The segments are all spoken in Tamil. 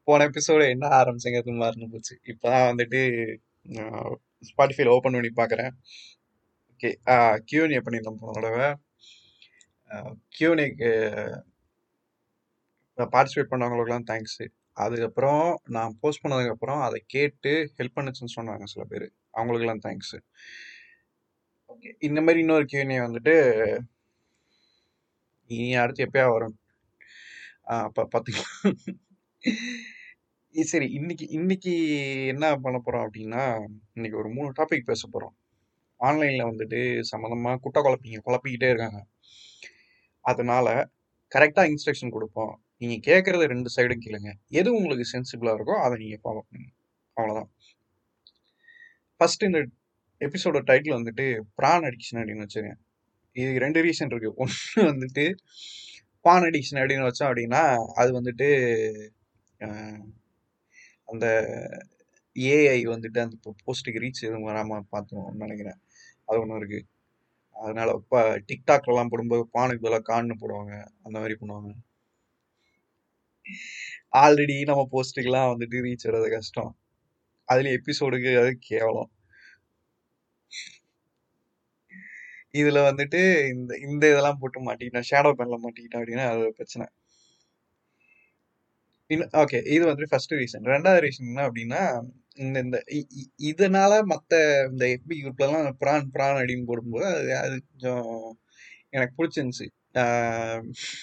போன எபிசோடு என்ன ஆரம்பிச்சங்கிறது மறந்து போச்சு இப்பதான் வந்துட்டு ஸ்பாட்டிஃபைல ஓப்பன் பண்ணி பார்க்குறேன் ஓகே கியூனியை பண்ணியிருந்தோம் போன தடவை கியூனிக்கு பார்ட்டிசிபேட் பண்ணவங்களுக்குலாம் தேங்க்ஸு அதுக்கப்புறம் நான் போஸ்ட் பண்ணதுக்கப்புறம் அதை கேட்டு ஹெல்ப் பண்ணுச்சுன்னு சொன்னாங்க சில பேர் அவங்களுக்குலாம் தேங்க்ஸு ஓகே இந்த மாதிரி இன்னொரு கியூனியை வந்துட்டு இனி அடுத்து எப்பயா வரும் அப்போ பார்த்துக்கலாம் சரி இன்னைக்கு இன்னைக்கு என்ன பண்ண போறோம் அப்படின்னா இன்னைக்கு ஒரு மூணு டாபிக் பேச போறோம் ஆன்லைன்ல வந்துட்டு சம்மந்தமா குட்டை குழப்பிங்க குழப்பிக்கிட்டே இருக்காங்க அதனால கரெக்டா இன்ஸ்ட்ரக்ஷன் கொடுப்போம் நீங்க கேட்கறது ரெண்டு சைடும் கேளுங்க எது உங்களுக்கு சென்சிபிளா இருக்கோ அதை நீங்க ஃபாலோ பண்ணுங்க அவ்வளவுதான் ஃபர்ஸ்ட் இந்த எபிசோட டைட்டில் வந்துட்டு பிரான் அடிக்ஷன் அப்படின்னு வச்சுருங்க இது ரெண்டு ரீசன் இருக்கு ஒன்று வந்துட்டு பான் அடிக்ஷன் அப்படின்னு வச்சோம் அப்படின்னா அது வந்துட்டு அஹ், அந்த ஏஐ வந்துட்டு அந்த போஸ்ட்டுக்கு ரீச் எதுவும் வராம பார்த்துருவோம்னு நினைக்கிறேன் அது ஒன்று இருக்கு அதனால இப்போ டிக்டாக்லாம் போடும்போது பானுக்கு பதிலாக கான்னு போடுவாங்க அந்த மாதிரி பண்ணுவாங்க ஆல்ரெடி நம்ம போஸ்ட்டுக்கெல்லாம் வந்துட்டு ரீச் வர்றது கஷ்டம் அதுல எபிசோடுக்கு அது கேவலம் இதுல வந்துட்டு இந்த இந்த இதெல்லாம் போட்டு மாட்டிக்கிட்டேன் ஷேடோ பேன்ல மாட்டிக்கிட்டேன் அப்படின்னா அது ஒரு பிரச்சனை இன்னும் ஓகே இது வந்துட்டு ஃபர்ஸ்ட் ரீசன் ரெண்டாவது ரீசன் என்ன அப்படின்னா இந்த இந்த இ- இ- இதனால மத்த இந்த எஃபி குரூப்லலாம் பிரான் பிரான் அப்படின்னு போடும்போது அது அது கொஞ்சம் எனக்கு பிடிச்சிருந்துச்சு ஆஹ்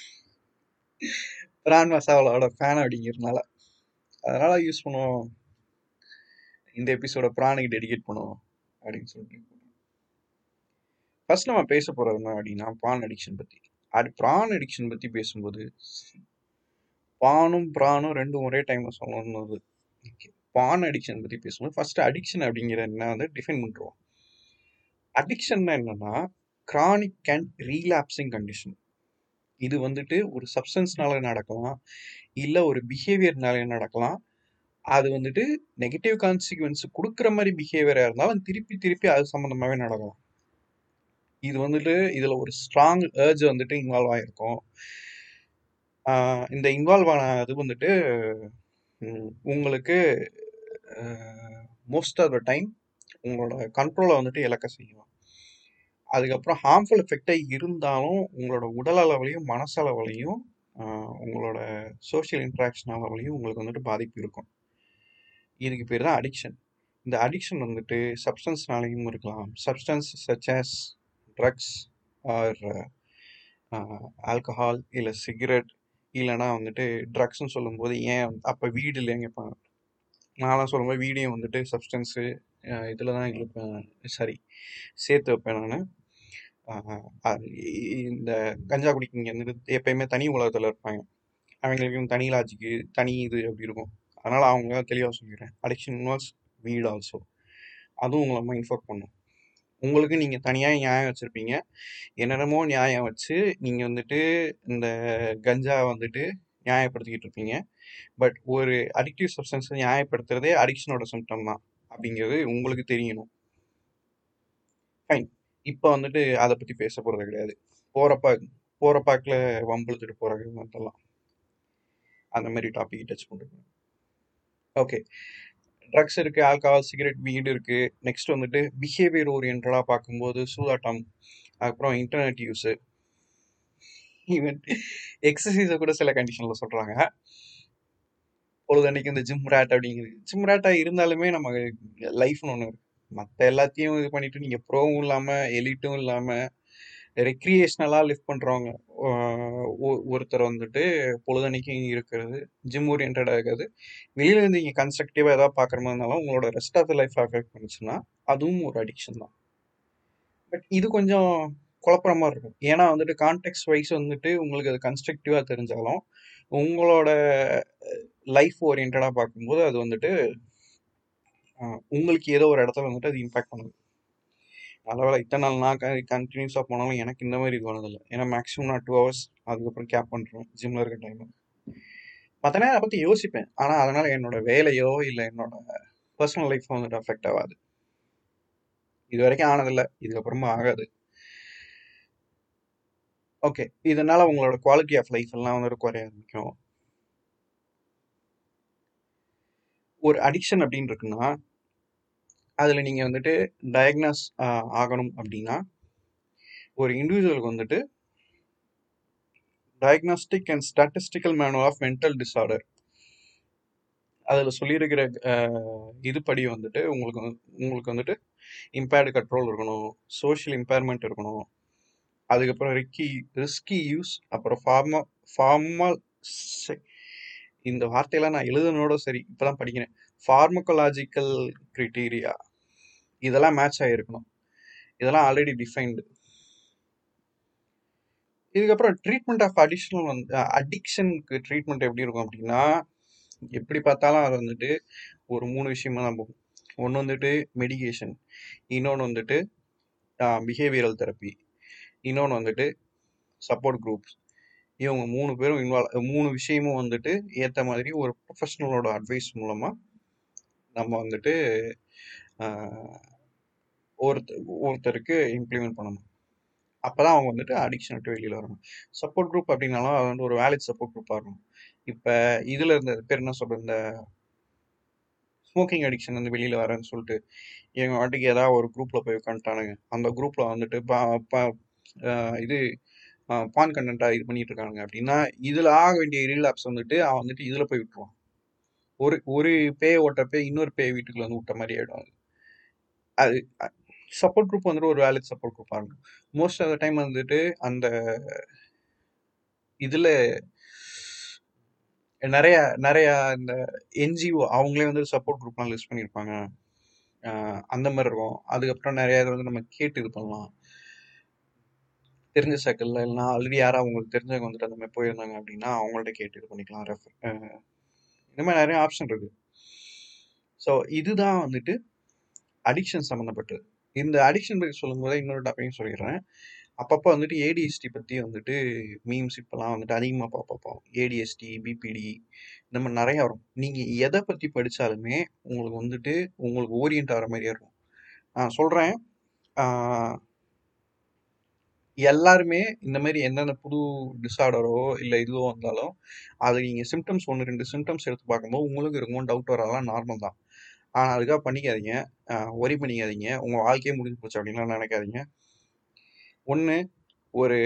பிரான் மசாலாவோட ஃபேன் அப்படிங்கிறதுனால அதனால யூஸ் பண்ணுவோம் இந்த எபிசோட பிரானுக்கு டெடிகேட் பண்ணுவோம் அப்படின்னு சொல்லிட்டு ஃபர்ஸ்ட் நம்ம பேச போறது என்ன அப்படின்னா பான் அடிக்ஷன் பத்தி அது பிரான் அடிக்ஷன் பத்தி பேசும்போது பானும் பிரானும் ரெண்டும் ஒரே டைம்ல சொல்லணும்னு ஓகே பான் அடிக்ஷன் பத்தி பேசும்போது ஃபர்ஸ்ட் அடிக்ஷன் அப்படிங்கிற என்ன வந்து டிஃபைன் பண்றோம் அடிக்ஷன்னா என்னன்னா கிரானிக் அண்ட் ரீலாப்சிங் கண்டிஷன் இது வந்துட்டு ஒரு சப்ஸ்டன்ஸ்னால நடக்கலாம் இல்ல ஒரு பிஹேவியர்னால நடக்கலாம் அது வந்துட்டு நெகட்டிவ் கான்சிக்வன்ஸ் கொடுக்குற மாதிரி பிஹேவியரா இருந்தாலும் திருப்பி திருப்பி அது சம்மந்தமாவே நடக்கலாம் இது வந்துட்டு இதுல ஒரு ஸ்ட்ராங் ஏர்ஜ் வந்துட்டு இன்வால்வ் ஆயிருக்கும் ஆஹ் இந்த இன்வால்வ் ஆன இது வந்துட்டு உம், உங்களுக்கு மோஸ்ட் ஆஃப் த டைம் உங்களோட கண்ட்ரோலை வந்துட்டு இழக்க செய்யும் அதுக்கப்புறம் ஹார்ம்ஃபுல் எஃபெக்டாக இருந்தாலும் உங்களோட உடல் அளவுலையும் மனசளவுலையும் ஆஹ் உங்களோட சோஷியல் இன்ட்ராக்ஷன் அளவுலையும் உங்களுக்கு வந்துட்டு பாதிப்பு இருக்கும் இதுக்கு பேர் தான் அடிக்ஷன் இந்த அடிக்ஷன் வந்துட்டு சப்ஸ்டன்ஸ்னாலையும் இருக்கலாம் substance such as drugs or alcohol இல்லை சிகரெட் இல்லைன்னா வந்துட்டு ட்ரக்ஸ்னு சொல்லும்போது ஏன் அப்போ வீடு இல்லைங்க கேட்பாங்க நான்லாம் சொல்லும்போது வீடியோ வந்துட்டு சப்ஸ்டன்ஸு இதில் தான் இழுப்பேன் சாரி சேர்த்து வைப்பேன் நான் இந்த கஞ்சா குடிக்கிங்க வந்துட்டு எப்பயுமே தனி உலகத்தில் இருப்பாங்க அவங்களுக்கு தனி லாஜிக்கு தனி இது அப்படி இருக்கும் அதனால் அவங்க தெளிவாக சொல்லிடுறேன் அடிக்ஷன் இன்வால்ஸ் வீடு ஆல்சோ அதுவும் உங்களை மைண்ட் ஃபோக் பண்ணும் உங்களுக்கு நீங்கள் தனியாக நியாயம் வச்சுருப்பீங்க என்னென்னமோ நியாயம் வச்சு நீங்கள் வந்துட்டு இந்த கஞ்சா வந்துட்டு நியாயப்படுத்திக்கிட்டு இருப்பீங்க பட் ஒரு அடிக்டிவ் சப்ஸ்டன்ஸை நியாயப்படுத்துறதே அடிக்ஷனோட சிம்டம் தான் அப்படிங்கிறது உங்களுக்கு தெரியணும் ஃபைன் இப்போ வந்துட்டு அதை பற்றி பேச போகிறது கிடையாது போகிறப்ப போகிற பாக்கில் வம்பிழுத்துட்டு போகிறது மட்டும்லாம் அந்த மாதிரி டாபிக் டச் பண்ணுறோம் ஓகே ட்ரக்ஸ் இருக்கு ஆல்கஹால் சிகரெட் வீடு இருக்கு நெக்ஸ்ட் வந்துட்டு பிஹேவியர் ஓரியன்டாக பார்க்கும்போது சூதாட்டம் அதுக்கப்புறம் இன்டர்நெட் யூஸு ஈவன் எக்ஸசைஸை கூட சில கண்டிஷனில் சொல்கிறாங்க பொழுதன்னைக்கு இந்த ஜிம் ரேட் அப்படிங்கிறது ஜிம் ரேட்டாக இருந்தாலுமே நம்ம லைஃப்னு ஒன்று இருக்கு மற்ற எல்லாத்தையும் இது பண்ணிட்டு நீங்கள் ப்ரோவும் இல்லாமல் எலிட்டும் இல்லாமல் ரெக்ரியேஷனலாக லிஃப்ட் பண்ணுறவங்க ஒருத்தர் வந்துட்டு பொழுதன்னைக்கும் இருக்கிறது ஜிம் ஓரியன்டாக இருக்கிறது வெளியில இருந்து நீங்கள் கன்ஸ்ட்ரக்டிவாக ஏதாவது பார்க்குற மாதிரி இருந்தாலும் உங்களோட rest of the life affect பண்ணுச்சுன்னா அதுவும் ஒரு அடிக்ஷன் தான் பட் இது கொஞ்சம் குழப்புற மாதிரி இருக்கும் ஏன்னா வந்துட்டு கான்டெக்ட் வைஸ் வந்துட்டு உங்களுக்கு அது கன்ஸ்ட்ரக்டிவாக தெரிஞ்சாலும் உங்களோட லைஃப் ஓரியன்டாக பார்க்கும்போது அது வந்துட்டு அஹ், உங்களுக்கு ஏதோ ஒரு இடத்துல வந்துட்டு அது இம்பாக்ட் பண்ணுது நல்லவேளை இத்தனை நாள் நான் கண்டினியூஸாக போனாலும் எனக்கு இந்த மாதிரி இது பண்ணதில்லை ஏன்னா மேக்ஸிமம் நான் டூ ஹவர்ஸ் அதுக்கப்புறம் கேப் பண்ணுறேன் ஜிம்மில் இருக்க டைம் மற்றனா அதை பற்றி யோசிப்பேன் ஆனால் அதனால் என்னோட வேலையோ இல்லை என்னோட பர்சனல் லைஃப் வந்துட்டு அஃபெக்ட் ஆகாது இது வரைக்கும் ஆனதில்லை இதுக்கப்புறமா ஆகாது ஓகே இதனால உங்களோட குவாலிட்டி ஆஃப் லைஃப் எல்லாம் வந்துட்டு குறைய ஆரம்பிக்கும் ஒரு அடிக்ஷன் அப்படின்னு இருக்குன்னா அதுல நீங்க வந்துட்டு டயக்னாஸ் ஆகணும் அப்படின்னா ஒரு இண்டிவிஜுவலுக்கு வந்துட்டு diagnostic and statistical manual of mental disorder அதில் சொல்லியிருக்கிற அஹ், இதுபடி வந்துட்டு உங்களுக்கு வந்து- உங்களுக்கு வந்துட்டு இம்பேர்டு கண்ட்ரோல் இருக்கணும் சோஷியல் இம்பேர்மெண்ட் இருக்கணும் அதுக்கப்புறம் ரிக்கி ரிஸ்கி யூஸ் அப்புறம் ஃபார்மா ஃபார்மல் இந்த வார்த்தையெல்லாம் நான் எழுதுனோட சரி இப்பதான் படிக்கிறேன் ஃபார்மகோலாஜிக்கல் கிரிட்டீரியா இதெல்லாம் மேட்ச் ஆகிருக்கணும் இதெல்லாம் ஆல்ரெடி டிஃபைன்டு இதுக்கப்புறம் ட்ரீட்மெண்ட் ஆஃப் அடிஷனல் வந்து அடிக்ஷனுக்கு ட்ரீட்மெண்ட் எப்படி இருக்கும் அப்படின்னா எப்படி பார்த்தாலும் அது வந்துட்டு ஒரு மூணு விஷயமா தான் போகும் ஒன்று வந்துட்டு மெடிகேஷன் இன்னொன்று வந்துட்டு பிஹேவியரல் தெரப்பி இன்னொன்று வந்துட்டு சப்போர்ட் குரூப்ஸ் இவங்க மூணு பேரும் இன்வால்வ் மூணு விஷயமும் வந்துட்டு ஏற்ற மாதிரி ஒரு ப்ரொஃபஷனலோட அட்வைஸ் மூலமாக நம்ம வந்துட்டு ஆஹ், ஒருத்த ஒருத்தருக்கு இம்ப்ளிமெண்ட் பண்ணணும் அப்பதான் அவங்க வந்துட்டு அடிக்ஷன் விட்டு வெளியில வரணும் சப்போர்ட் குரூப் அப்படின்னாலும் அது வந்து ஒரு வேலிட் சப்போர்ட் குரூப்பாக இருக்கணும் இப்போ இதுல இருந்த பேர் என்ன சொல்றது இந்த ஸ்மோக்கிங் அடிக்ஷன் வந்து வெளியில வரேன்னு சொல்லிட்டு இவங்க வாட்டிக்கு ஏதாவது ஒரு குரூப்ல போய் உட்காந்துட்டானுங்க அந்த குரூப்ல வந்துட்டு பா- பா- ஆஹ் இது பான் கண்டென்ட்டா இது பண்ணிட்டு இருக்காங்க அப்படின்னா இதுல ஆக வேண்டிய ரீலாப்ஸ் வந்துட்டு அவன் வந்துட்டு இதுல போய் விட்டுருவான் ஒரு ஒரு பேய் ஓட்ட பேய் இன்னொரு பேய் வீட்டுக்குள்ள வந்து விட்ட மாதிரி ஆயிடும் அது. அது சப்போர்ட் குரூப் வந்துட்டு ஒரு வேலிட் சப்போர்ட் குரூப்பா இருக்கும் மோஸ்ட் ஆஃப் த டைம் வந்துட்டு அந்த இதுல நிறைய நிறைய இந்த என்ஜிஓ அவங்களே வந்து சப்போர்ட் குரூப்லாம் லிஸ்ட் பண்ணியிருப்பாங்க ஆஹ் அந்த மாதிரி இருக்கும் அதுக்கப்புறம் நிறைய இது வந்து நம்ம கேட்டு இது பண்ணலாம் தெரிஞ்ச சர்க்கிள்ல இல்லைன்னா ஆல்ரெடி யாரா அவங்களுக்கு தெரிஞ்சவங்க வந்துட்டு அந்த மாதிரி போயிருந்தாங்க அப்படின்னா அவங்கள்ட்ட கேட்டு இது பண்ணிக்கலாம் ரெஃபர் இந்த மாதிரி நிறைய ஆப்ஷன் இருக்கு ஸோ இதுதான் வந்துட்டு அடிக்ஷன் சம்மந்தப்பட்டது இந்த அடிக்ஷன் பற்றி சொல்லும்போது இன்னொரு டாப்பிக்கும் சொல்லிடுறேன் அப்பப்போ வந்துட்டு ஏடிஎஸ்டி பற்றி வந்துட்டு மீம்ஸ் இப்போலாம் வந்துட்டு அதிகமாக பார்ப்போம் ஏடிஎஸ்டி பிபிடி இந்த மாதிரி நிறைய வரும் நீங்கள் எதை பற்றி படித்தாலுமே உங்களுக்கு வந்துட்டு உங்களுக்கு ஓரியன்ட் ஆகிற மாதிரியே இருக்கும் நான் சொல்கிறேன் எல்லாருமே இந்த மாதிரி எந்தெந்த புது டிஸார்டரோ இல்லை இதுவோ வந்தாலும் அது நீங்கள் சிம்டம்ஸ் ஒன்று ரெண்டு சிம்டம்ஸ் எடுத்து பார்க்கும்போது உங்களுக்கு இருக்கும் டவுட் வரலாம் நார்மல் தான் ஆனால் அதுக்காக பண்ணிக்காதீங்க ஒரி பண்ணிக்காதீங்க உங்கள் வாழ்க்கையே முடிஞ்சு போச்சு அப்படின்லாம் நினைக்காதீங்க ஒன்று ஒரு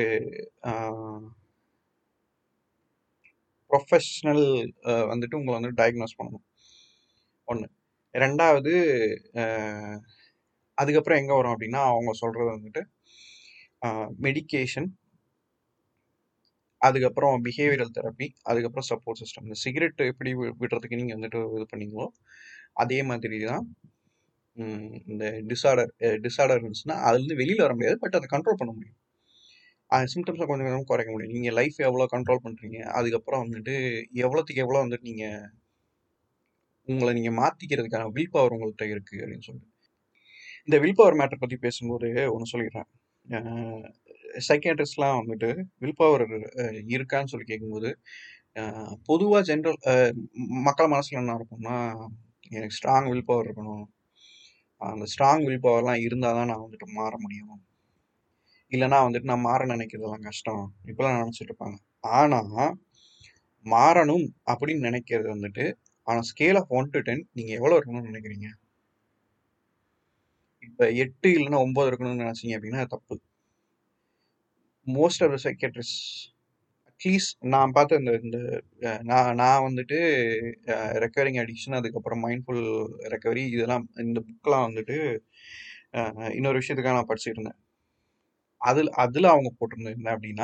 ப்ரொஃபஷ்னல் வந்துட்டு உங்களை வந்து டயக்னோஸ் பண்ணணும் ஒன்று ரெண்டாவது அஹ், அதுக்கப்புறம் எங்கே வரும் அப்படின்னா அவங்க சொல்கிறது வந்துட்டு மெடிகேஷன் அதுக்கப்புறம் பிஹேவியரல் தெரப்பி அதுக்கப்புறம் சப்போர்ட் சிஸ்டம் இந்த சிகரெட் எப்படி வி- விடுறதுக்கு நீங்கள் வந்துட்டு இது பண்ணீங்களோ அதே மாதிரி தான் ம், இந்த டிஸார்டர் டிஸார்டர் இருந்துச்சுன்னா அதுலேருந்து வெளியில் வர முடியாது பட் அதை கண்ட்ரோல் பண்ண முடியும் அந்த சிம்டம்ஸை கொஞ்சம் கொஞ்சம் குறைக்க முடியும் நீங்கள் லைஃப் எவ்வளோ கண்ட்ரோல் பண்ணுறீங்க அதுக்கப்புறம் வந்துட்டு எவ்வளோத்துக்கு எவ்வளோ வந்துட்டு நீங்கள் உங்களை நீங்கள் மாற்றிக்கிறதுக்கான வில் பவர் உங்கள்கிட்ட இருக்குது அப்படின்னு சொல்லிட்டு இந்த வில் பவர் மேட்டர் பற்றி பேசும்போது ஒன்று சொல்லிடுறேன் சைக்கியாட்ரிஸ்ட்லாம் வந்துட்டு வில் பவர் இருக்கான்னு சொல்லி கேட்கும்போது பொதுவாக ஜென்ரல் மக்கள் மனசில் என்ன இருக்கும்னா எனக்கு ஸ்ட்ராங் வில் பவர் இருக்கணும் அந்த ஸ்ட்ராங் வில் பவர்லாம் இருந்தால் தான் நான் வந்துட்டு மாற முடியும் இல்லைன்னா வந்துட்டு நான் மாற நினைக்கிறதெல்லாம் கஷ்டம் இப்பெல்லாம் நினச்சிட்டு இருப்பாங்க ஆனால் மாறணும் அப்படின்னு நினைக்கிறது வந்துட்டு ஆனால் scale of one to ten நீங்கள் எவ்வளோ இருக்கணும்னு நினைக்கிறீங்க இப்போ எட்டு இல்லைன்னா ஒம்பது இருக்கணும்னு நினச்சிங்க அப்படின்னா அது தப்பு most of the psychiatrists at least நான் பார்த்த இந்த இந்த அஹ், நான் நான் வந்துட்டு ரெக்கவரிங் அடிக்ஷன் அதுக்கப்புறம் மைண்ட்ஃபுல் ரெக்கவரி இதெல்லாம் இந்த புக்கெலாம் வந்துட்டு அஹ், இன்னொரு விஷயத்துக்காக நான் படிச்சுட்டு இருந்தேன் அதில் அதில் அவங்க போட்டிருந்தது என்ன அப்படின்னா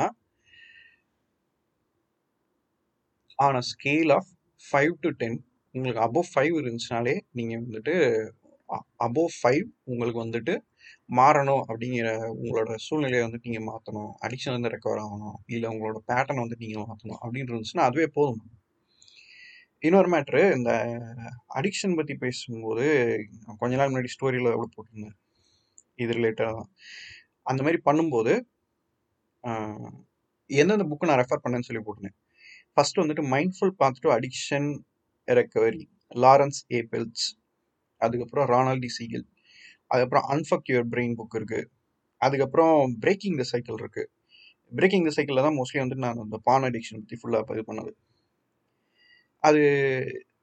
on a scale of five to ten உங்களுக்கு அபோவ் ஃபைவ் இருந்துச்சுனாலே நீங்கள் வந்துட்டு அபோவ் ஃபைவ் உங்களுக்கு வந்துட்டு மாறணும் அப்படிங்கிற உங்களோட சூழ்நிலையை வந்துட்டு நீங்கள் மாற்றணும் அடிக்ஷன் வந்து ரெக்கவர் ஆகணும் இல்லை உங்களோட பேட்டர்ன் வந்து நீங்கள் மாற்றணும் அப்படின்னு இருந்துச்சுன்னா அதுவே போதும் இன்னொரு மேட்ரு இந்த அடிக்ஷன் பற்றி பேசும்போது கொஞ்ச நாள் முன்னாடி ஸ்டோரியில் எவ்வளோ போட்டிருந்தேன் இது ரிலேட்டடாக தான் அந்த மாதிரி பண்ணும்போது ஆஹ், எந்தெந்த புக்கு நான் ரெஃபர் பண்ணேன்னு சொல்லி போட்டிருந்தேன் ஃபர்ஸ்ட் வந்துட்டு mindful path to addiction recovery Lawrence ஏபிள்ஸ் அதுக்கப்புறம் ரானால்டி சீகிள் அதுக்கப்புறம் அன்ஃபக் யுவர் பிரெயின் புக் இருக்கு அதுக்கப்புறம் பிரேக்கிங் த சைக்கிள் இருக்கு பிரேக்கிங் த சைக்கிளில் தான் மோஸ்ட்லி வந்து நான் அந்த பான் அடிக்ஷன் பற்றி ஃபுல்லாக இது பண்ணது அது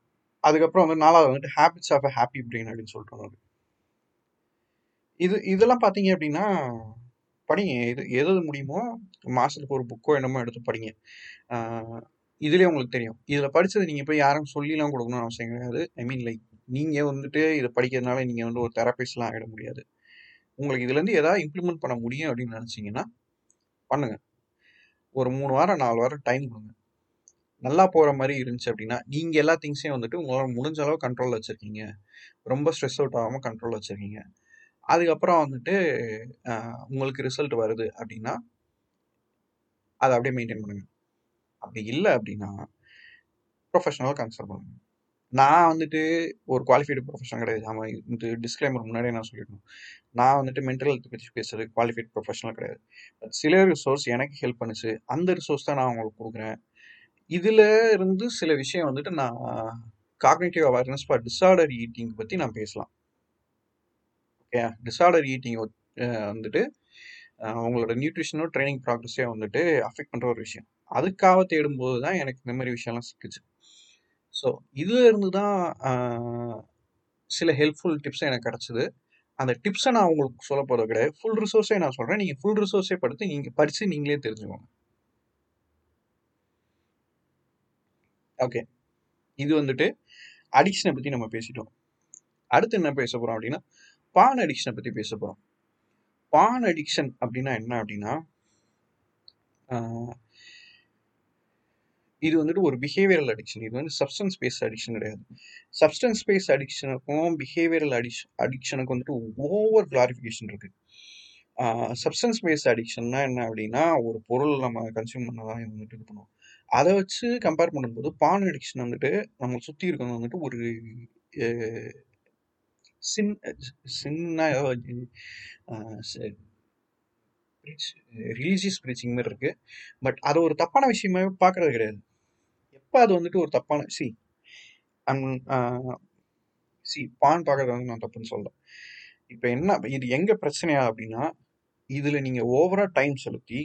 அதுக்கப்புறம் வந்து நாலாவது வந்துட்டு habits of a happy brain அப்படின்னு சொல்லிட்டு ஒண்ணு இருக்கு. இது இதெல்லாம் பார்த்தீங்க அப்படின்னா படிங்க எது எது எது முடியுமோ மாசத்துக்கு ஒரு புக்கோ என்னமோ எடுத்து படிங்க ஆஹ் இதுலயே உங்களுக்கு தெரியும் இதுல படிச்சது நீங்க போய் யாரும் சொல்லிலாம் கொடுக்கணும்னு அவசியம் கிடையாது ஐ மீன் லைக் நீங்க வந்துட்டு இதை படிக்கிறதுனால நீங்க வந்து ஒரு தெரபிஸ்ட்லாம் ஆகிட முடியாது உங்களுக்கு இதுல இருந்து ஏதாவது இம்ப்ளிமெண்ட் பண்ண முடியும் அப்படின்னு நினைச்சீங்கன்னா பண்ணுங்க ஒரு மூணு வாரம் நாலு வாரம் டைம் கொடுங்க நல்லா போற மாதிரி இருந்துச்சு அப்படின்னா நீங்க எல்லா திங்ஸையும் வந்துட்டு உங்களால முடிஞ்ச அளவு கண்ட்ரோல்ல வச்சிருக்கீங்க ரொம்ப ஸ்ட்ரெஸ் அவுட் ஆகாம கண்ட்ரோல்ல வச்சிருக்கீங்க அதுக்கப்புறம் வந்துட்டு ஆஹ் உங்களுக்கு ரிசல்ட் வருது அப்படின்னா அதை அப்படியே மெயின்டைன் பண்ணுங்க அப்படி இல்லை அப்படின்னா ப்ரொஃபஷனலாக கன்சல்ட் பண்ணுங்க நான் வந்துட்டு ஒரு குவாலிஃபைடு ப்ரொஃபஷன் கிடையாது ஆமாம் இந்த டிஸ்க்ளைமர் முன்னாடியே நான் சொல்லிடணும் நான் வந்துட்டு மென்டல் ஹெல்த் பற்றி பேசுறது குவாலிஃபைட் ப்ரொஃபஷனல் கிடையாது பட் சில ரிசோர்ஸ் எனக்கு ஹெல்ப் பண்ணுச்சு அந்த ரிசோர்ஸ் தான் நான் உங்களுக்கு கொடுக்குறேன் இதில் இருந்து சில விஷயம் வந்துட்டு நான் cognitive awareness for disorder eating பற்றி நான் பேசலாம் ஓகே டிஸார்டர் ஈட்டிங் வந்துட்டு அஹ், உங்களோட நியூட்ரிஷனோ ட்ரைனிங் ப்ராக்ரஸே வந்துட்டு அஃபெக்ட் பண்ணுற ஒரு விஷயம் அதுக்காக தேடும்போது தான் எனக்கு இந்த மாதிரி விஷயம்லாம் சிக்குச்சு ஸோ இதுல இருந்து தான் ஆஹ், சில ஹெல்ப்ஃபுல் டிப்ஸ் எனக்கு கிடைச்சது அந்த டிப்ஸை நான் உங்களுக்கு சொல்ல போகிறது கிடையாது ஃபுல் ரிசோர்ஸே நான் சொல்கிறேன் நீங்கள் ஃபுல் ரிசோர்ஸே படுத்து நீங்கள் படித்து நீங்களே தெரிஞ்சுக்கோங்க ஓகே இது வந்துட்டு அடிக்ஷனை பற்றி நம்ம பேசிட்டோம் அடுத்து என்ன பேச போகிறோம் அப்படின்னா பான் அடிக்ஷனை பற்றி பேச போகிறோம் பான் அடிக்ஷன் அப்படின்னா என்ன அப்படின்னா ஆஹ், இது வந்துட்டு ஒரு பிஹேவியரல் அடிக்ஷன் இது வந்து சப்ஸ்டன்ஸ் பேஸ் அடிக்ஷன் கிடையாது சப்ஸ்டன்ஸ் பேஸ் அடிக்ஷனுக்கும் பிஹேவியரல் அடிக்ஷ அடிக்ஷனுக்கு வந்துட்டு ஓவர் கிளாரிஃபிகேஷன் இருக்கு சப்ஸ்டன்ஸ் பேஸ் அடிக்ஷன்னா என்ன அப்படின்னா ஒரு பொருள் நம்ம கன்சியூம் பண்ணதான் வந்துட்டு இது பண்ணுவோம் அதை வச்சு கம்பேர் பண்ணும்போது பான் அடிக்ஷன் வந்துட்டு நம்ம சுற்றி இருக்கிறது வந்துட்டு ஒரு அஹ், சின் சின்ன ரிலீஜியஸ் பிரீச்சிங் மாதிரி இருக்கு பட் அது ஒரு தப்பான விஷயமாவே பார்க்கறது கிடையாது எப்போ அது வந்துட்டு ஒரு தப்பான சி சி பான் பார்க்கறது வந்து நான் தப்புன்னு சொல்ல இப்போ என்ன இது எங்க பிரச்சனையா அப்படின்னா இதுல நீங்க ஓவரா டைம் செலுத்தி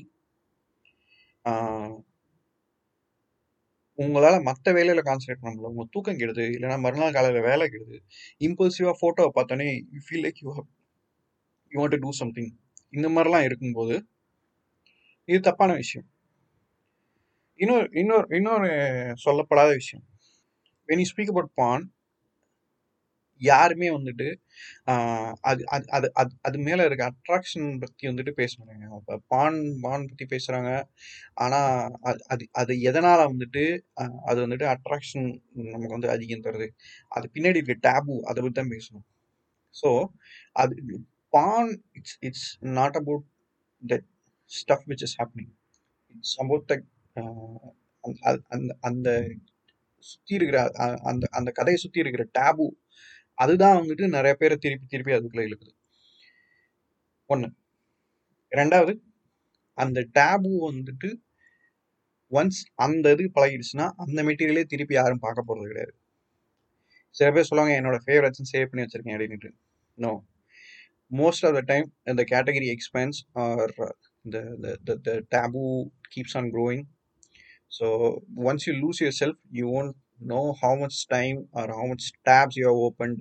ஆஹ், உங்களால மற்ற வேலையில கான்சென்ட்ரேட் பண்ண முடியல உங்க தூக்கம் கெடுது இல்லைன்னா மறுநாள் காலையில வேலை கெடுது இம்பல்சிவா போட்டோவை பார்த்தோன்னே you feel like you you want to do something இந்த மாதிரிலாம் இருக்கும்போது இது தப்பான விஷயம் இன்னொரு இன்னொரு இன்னொரு சொல்லப்படாத விஷயம் when you speak about பான் யாருமே வந்துட்டு ஆஹ், அது அது அது அது அது மேல இருக்க அட்ராக்ஷன் பத்தி வந்துட்டு பேச மாட்டாங்க அப்ப பான் பான் பத்தி பேசுறாங்க ஆனா அது அது அது எதனால வந்துட்டு ஆஹ், அது வந்துட்டு அட்ராக்ஷன் நமக்கு வந்து அதிகம் தருது அது பின்னாடி இருக்க டேபு அதை பத்தி தான் பேசணும் ஸோ அது porn it's it's not about that stuff which is happening it's about the அந்த அந்த சுத்தி இருக்கிற அ- அந்த அந்த கதையை சுத்தி இருக்கிற டேபு அதுதான் வந்துட்டு நிறைய பேரை திருப்பி திருப்பி அதுக்குள்ள இழுக்குது ஒண்ணு ரெண்டாவது அந்த டேபு வந்துட்டு ஒன்ஸ் அந்த இது பழகிடுச்சுன்னா அந்த மெட்டீரியலே திருப்பி யாரும் பார்க்க போறது கிடையாது சில பேர் சொல்லுவாங்க என்னோட ஃபேவரட்ஸ் சேவ் பண்ணி வச்சிருக்கேன் அப்படின்ட்டு no most of the time uh, the category expands or uh, the, the, the, the taboo keeps on growing so once you lose yourself you won't know how much time or how much tabs you have opened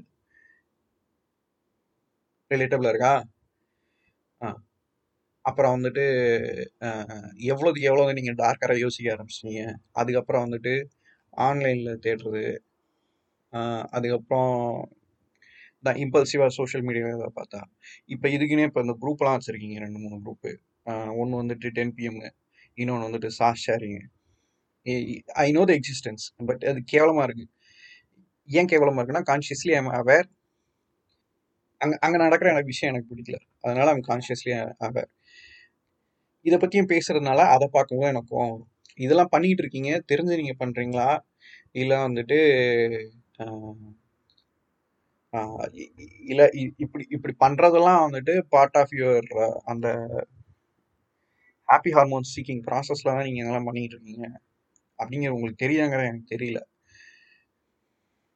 relatable இருக்கா ஆ. அப்புறம் வந்துட்டு அஹ், எவ்வளவுக்கு எவ்வளவு நீங்க டார்க்கரா யோசிக்க ஆரம்பிச்சிட்டீங்க அதுக்கப்புறம் வந்துட்டு ஆன்லைன்ல தேடுறது ஆஹ், அதுக்கப்புறம் தான் இம்பல்சிவாக சோஷியல் மீடியாவில் ஏதாவது பார்த்தா இப்போ இதுக்குன்னே இப்போ இந்த குரூப்லாம் வச்சுருக்கீங்க ரெண்டு மூணு குரூப்பு ஒன்று வந்துட்டு டென் பிஎம் இன்னொன்று வந்துட்டு சாஸ் sharing I know the existence but அது கேவலமாக இருக்குது ஏன் கேவலமாக இருக்குன்னா கான்ஷியஸ்லி ஐம் அவேர் அங்கே அங்கே நடக்கிற எனக்கு விஷயம் எனக்கு பிடிக்கல அதனால ஐம் கான்ஷியஸ்லி அவேர் இதை பற்றியும் பேசுறதுனால அதை பார்க்கும்போது எனக்கு கோவம் வரும். இதெல்லாம் பண்ணிட்டு இருக்கீங்க தெரிஞ்சு நீங்கள் பண்ணுறீங்களா இல்லை வந்துட்டு ஆஹ், ஆஹ், இ- இ- இல்ல இ- இப்படி இப்படி பண்றதெல்லாம் வந்துட்டு பார்ட் ஆஃப் யுவர் அந்த ஹாப்பி ஹார்மோன் சீக்கிங் ப்ராசஸ்ல தான் நீங்க இதெல்லாம் பண்ணிட்டு இருக்கீங்க அப்படிங்கிற உங்களுக்கு தெரியுங்கிறது எனக்கு தெரியல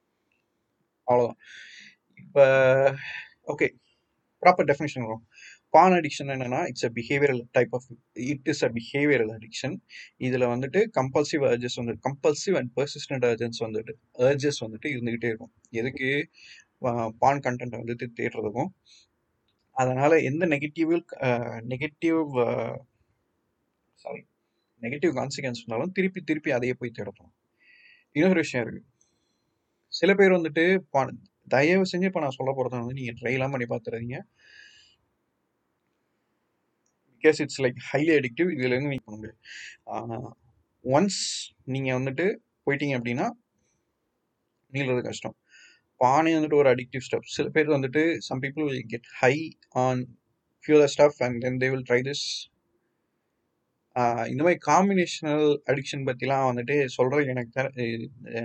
அவ்வளவுதான் இப்ப ஓகே ப்ராப்பர் டெஃபினேஷன் வரும் பான் அடிக்ஷன் என்னன்னா it's a behavioural type of it is a behavioural addiction இதில் வந்துட்டு கம்பல்சிவ் அர்ஜஸ் வந்து கம்பல்சிவ் அண்ட் பெர்சிஸ்டன்ட் அர்ஜன்ஸ் வந்துட்டு அர்ஜஸ் வந்துட்டு இருந்துகிட்டே இருக்கும் எதுக்கு பான் கண்டென்ட் வந்துட்டு தேடுறதுக்கும் அதனால எந்த negative negative sorry negative consequence இருந்தாலும் திருப்பி திருப்பி அதையே போய் தேடணும் இன்னொரு விஷயம் இருக்கு சில பேர் வந்துட்டு பா- தயவு செஞ்சு இப்போ நான் சொல்ல போறத வந்து நீங்க ட்ரைலாம் பண்ணி பார்த்துறாதீங்க because it's like highly addictive இதுல இருந்து நீங்க பண்ண முடியாது ஒன்ஸ் நீங்க வந்துட்டு போயிட்டீங்க அப்படின்னா நீங்கிறது கஷ்டம் பானை வந்துட்டு ஒரு அடிக்டிவ் ஸ்டெப் சில பேர் வந்துட்டு some people will get high on fewer stuff and then they will try this இந்த மாதிரி காம்பினேஷனல் அடிக்ஷன் பற்றிலாம் வந்துட்டு சொல்கிறது எனக்கு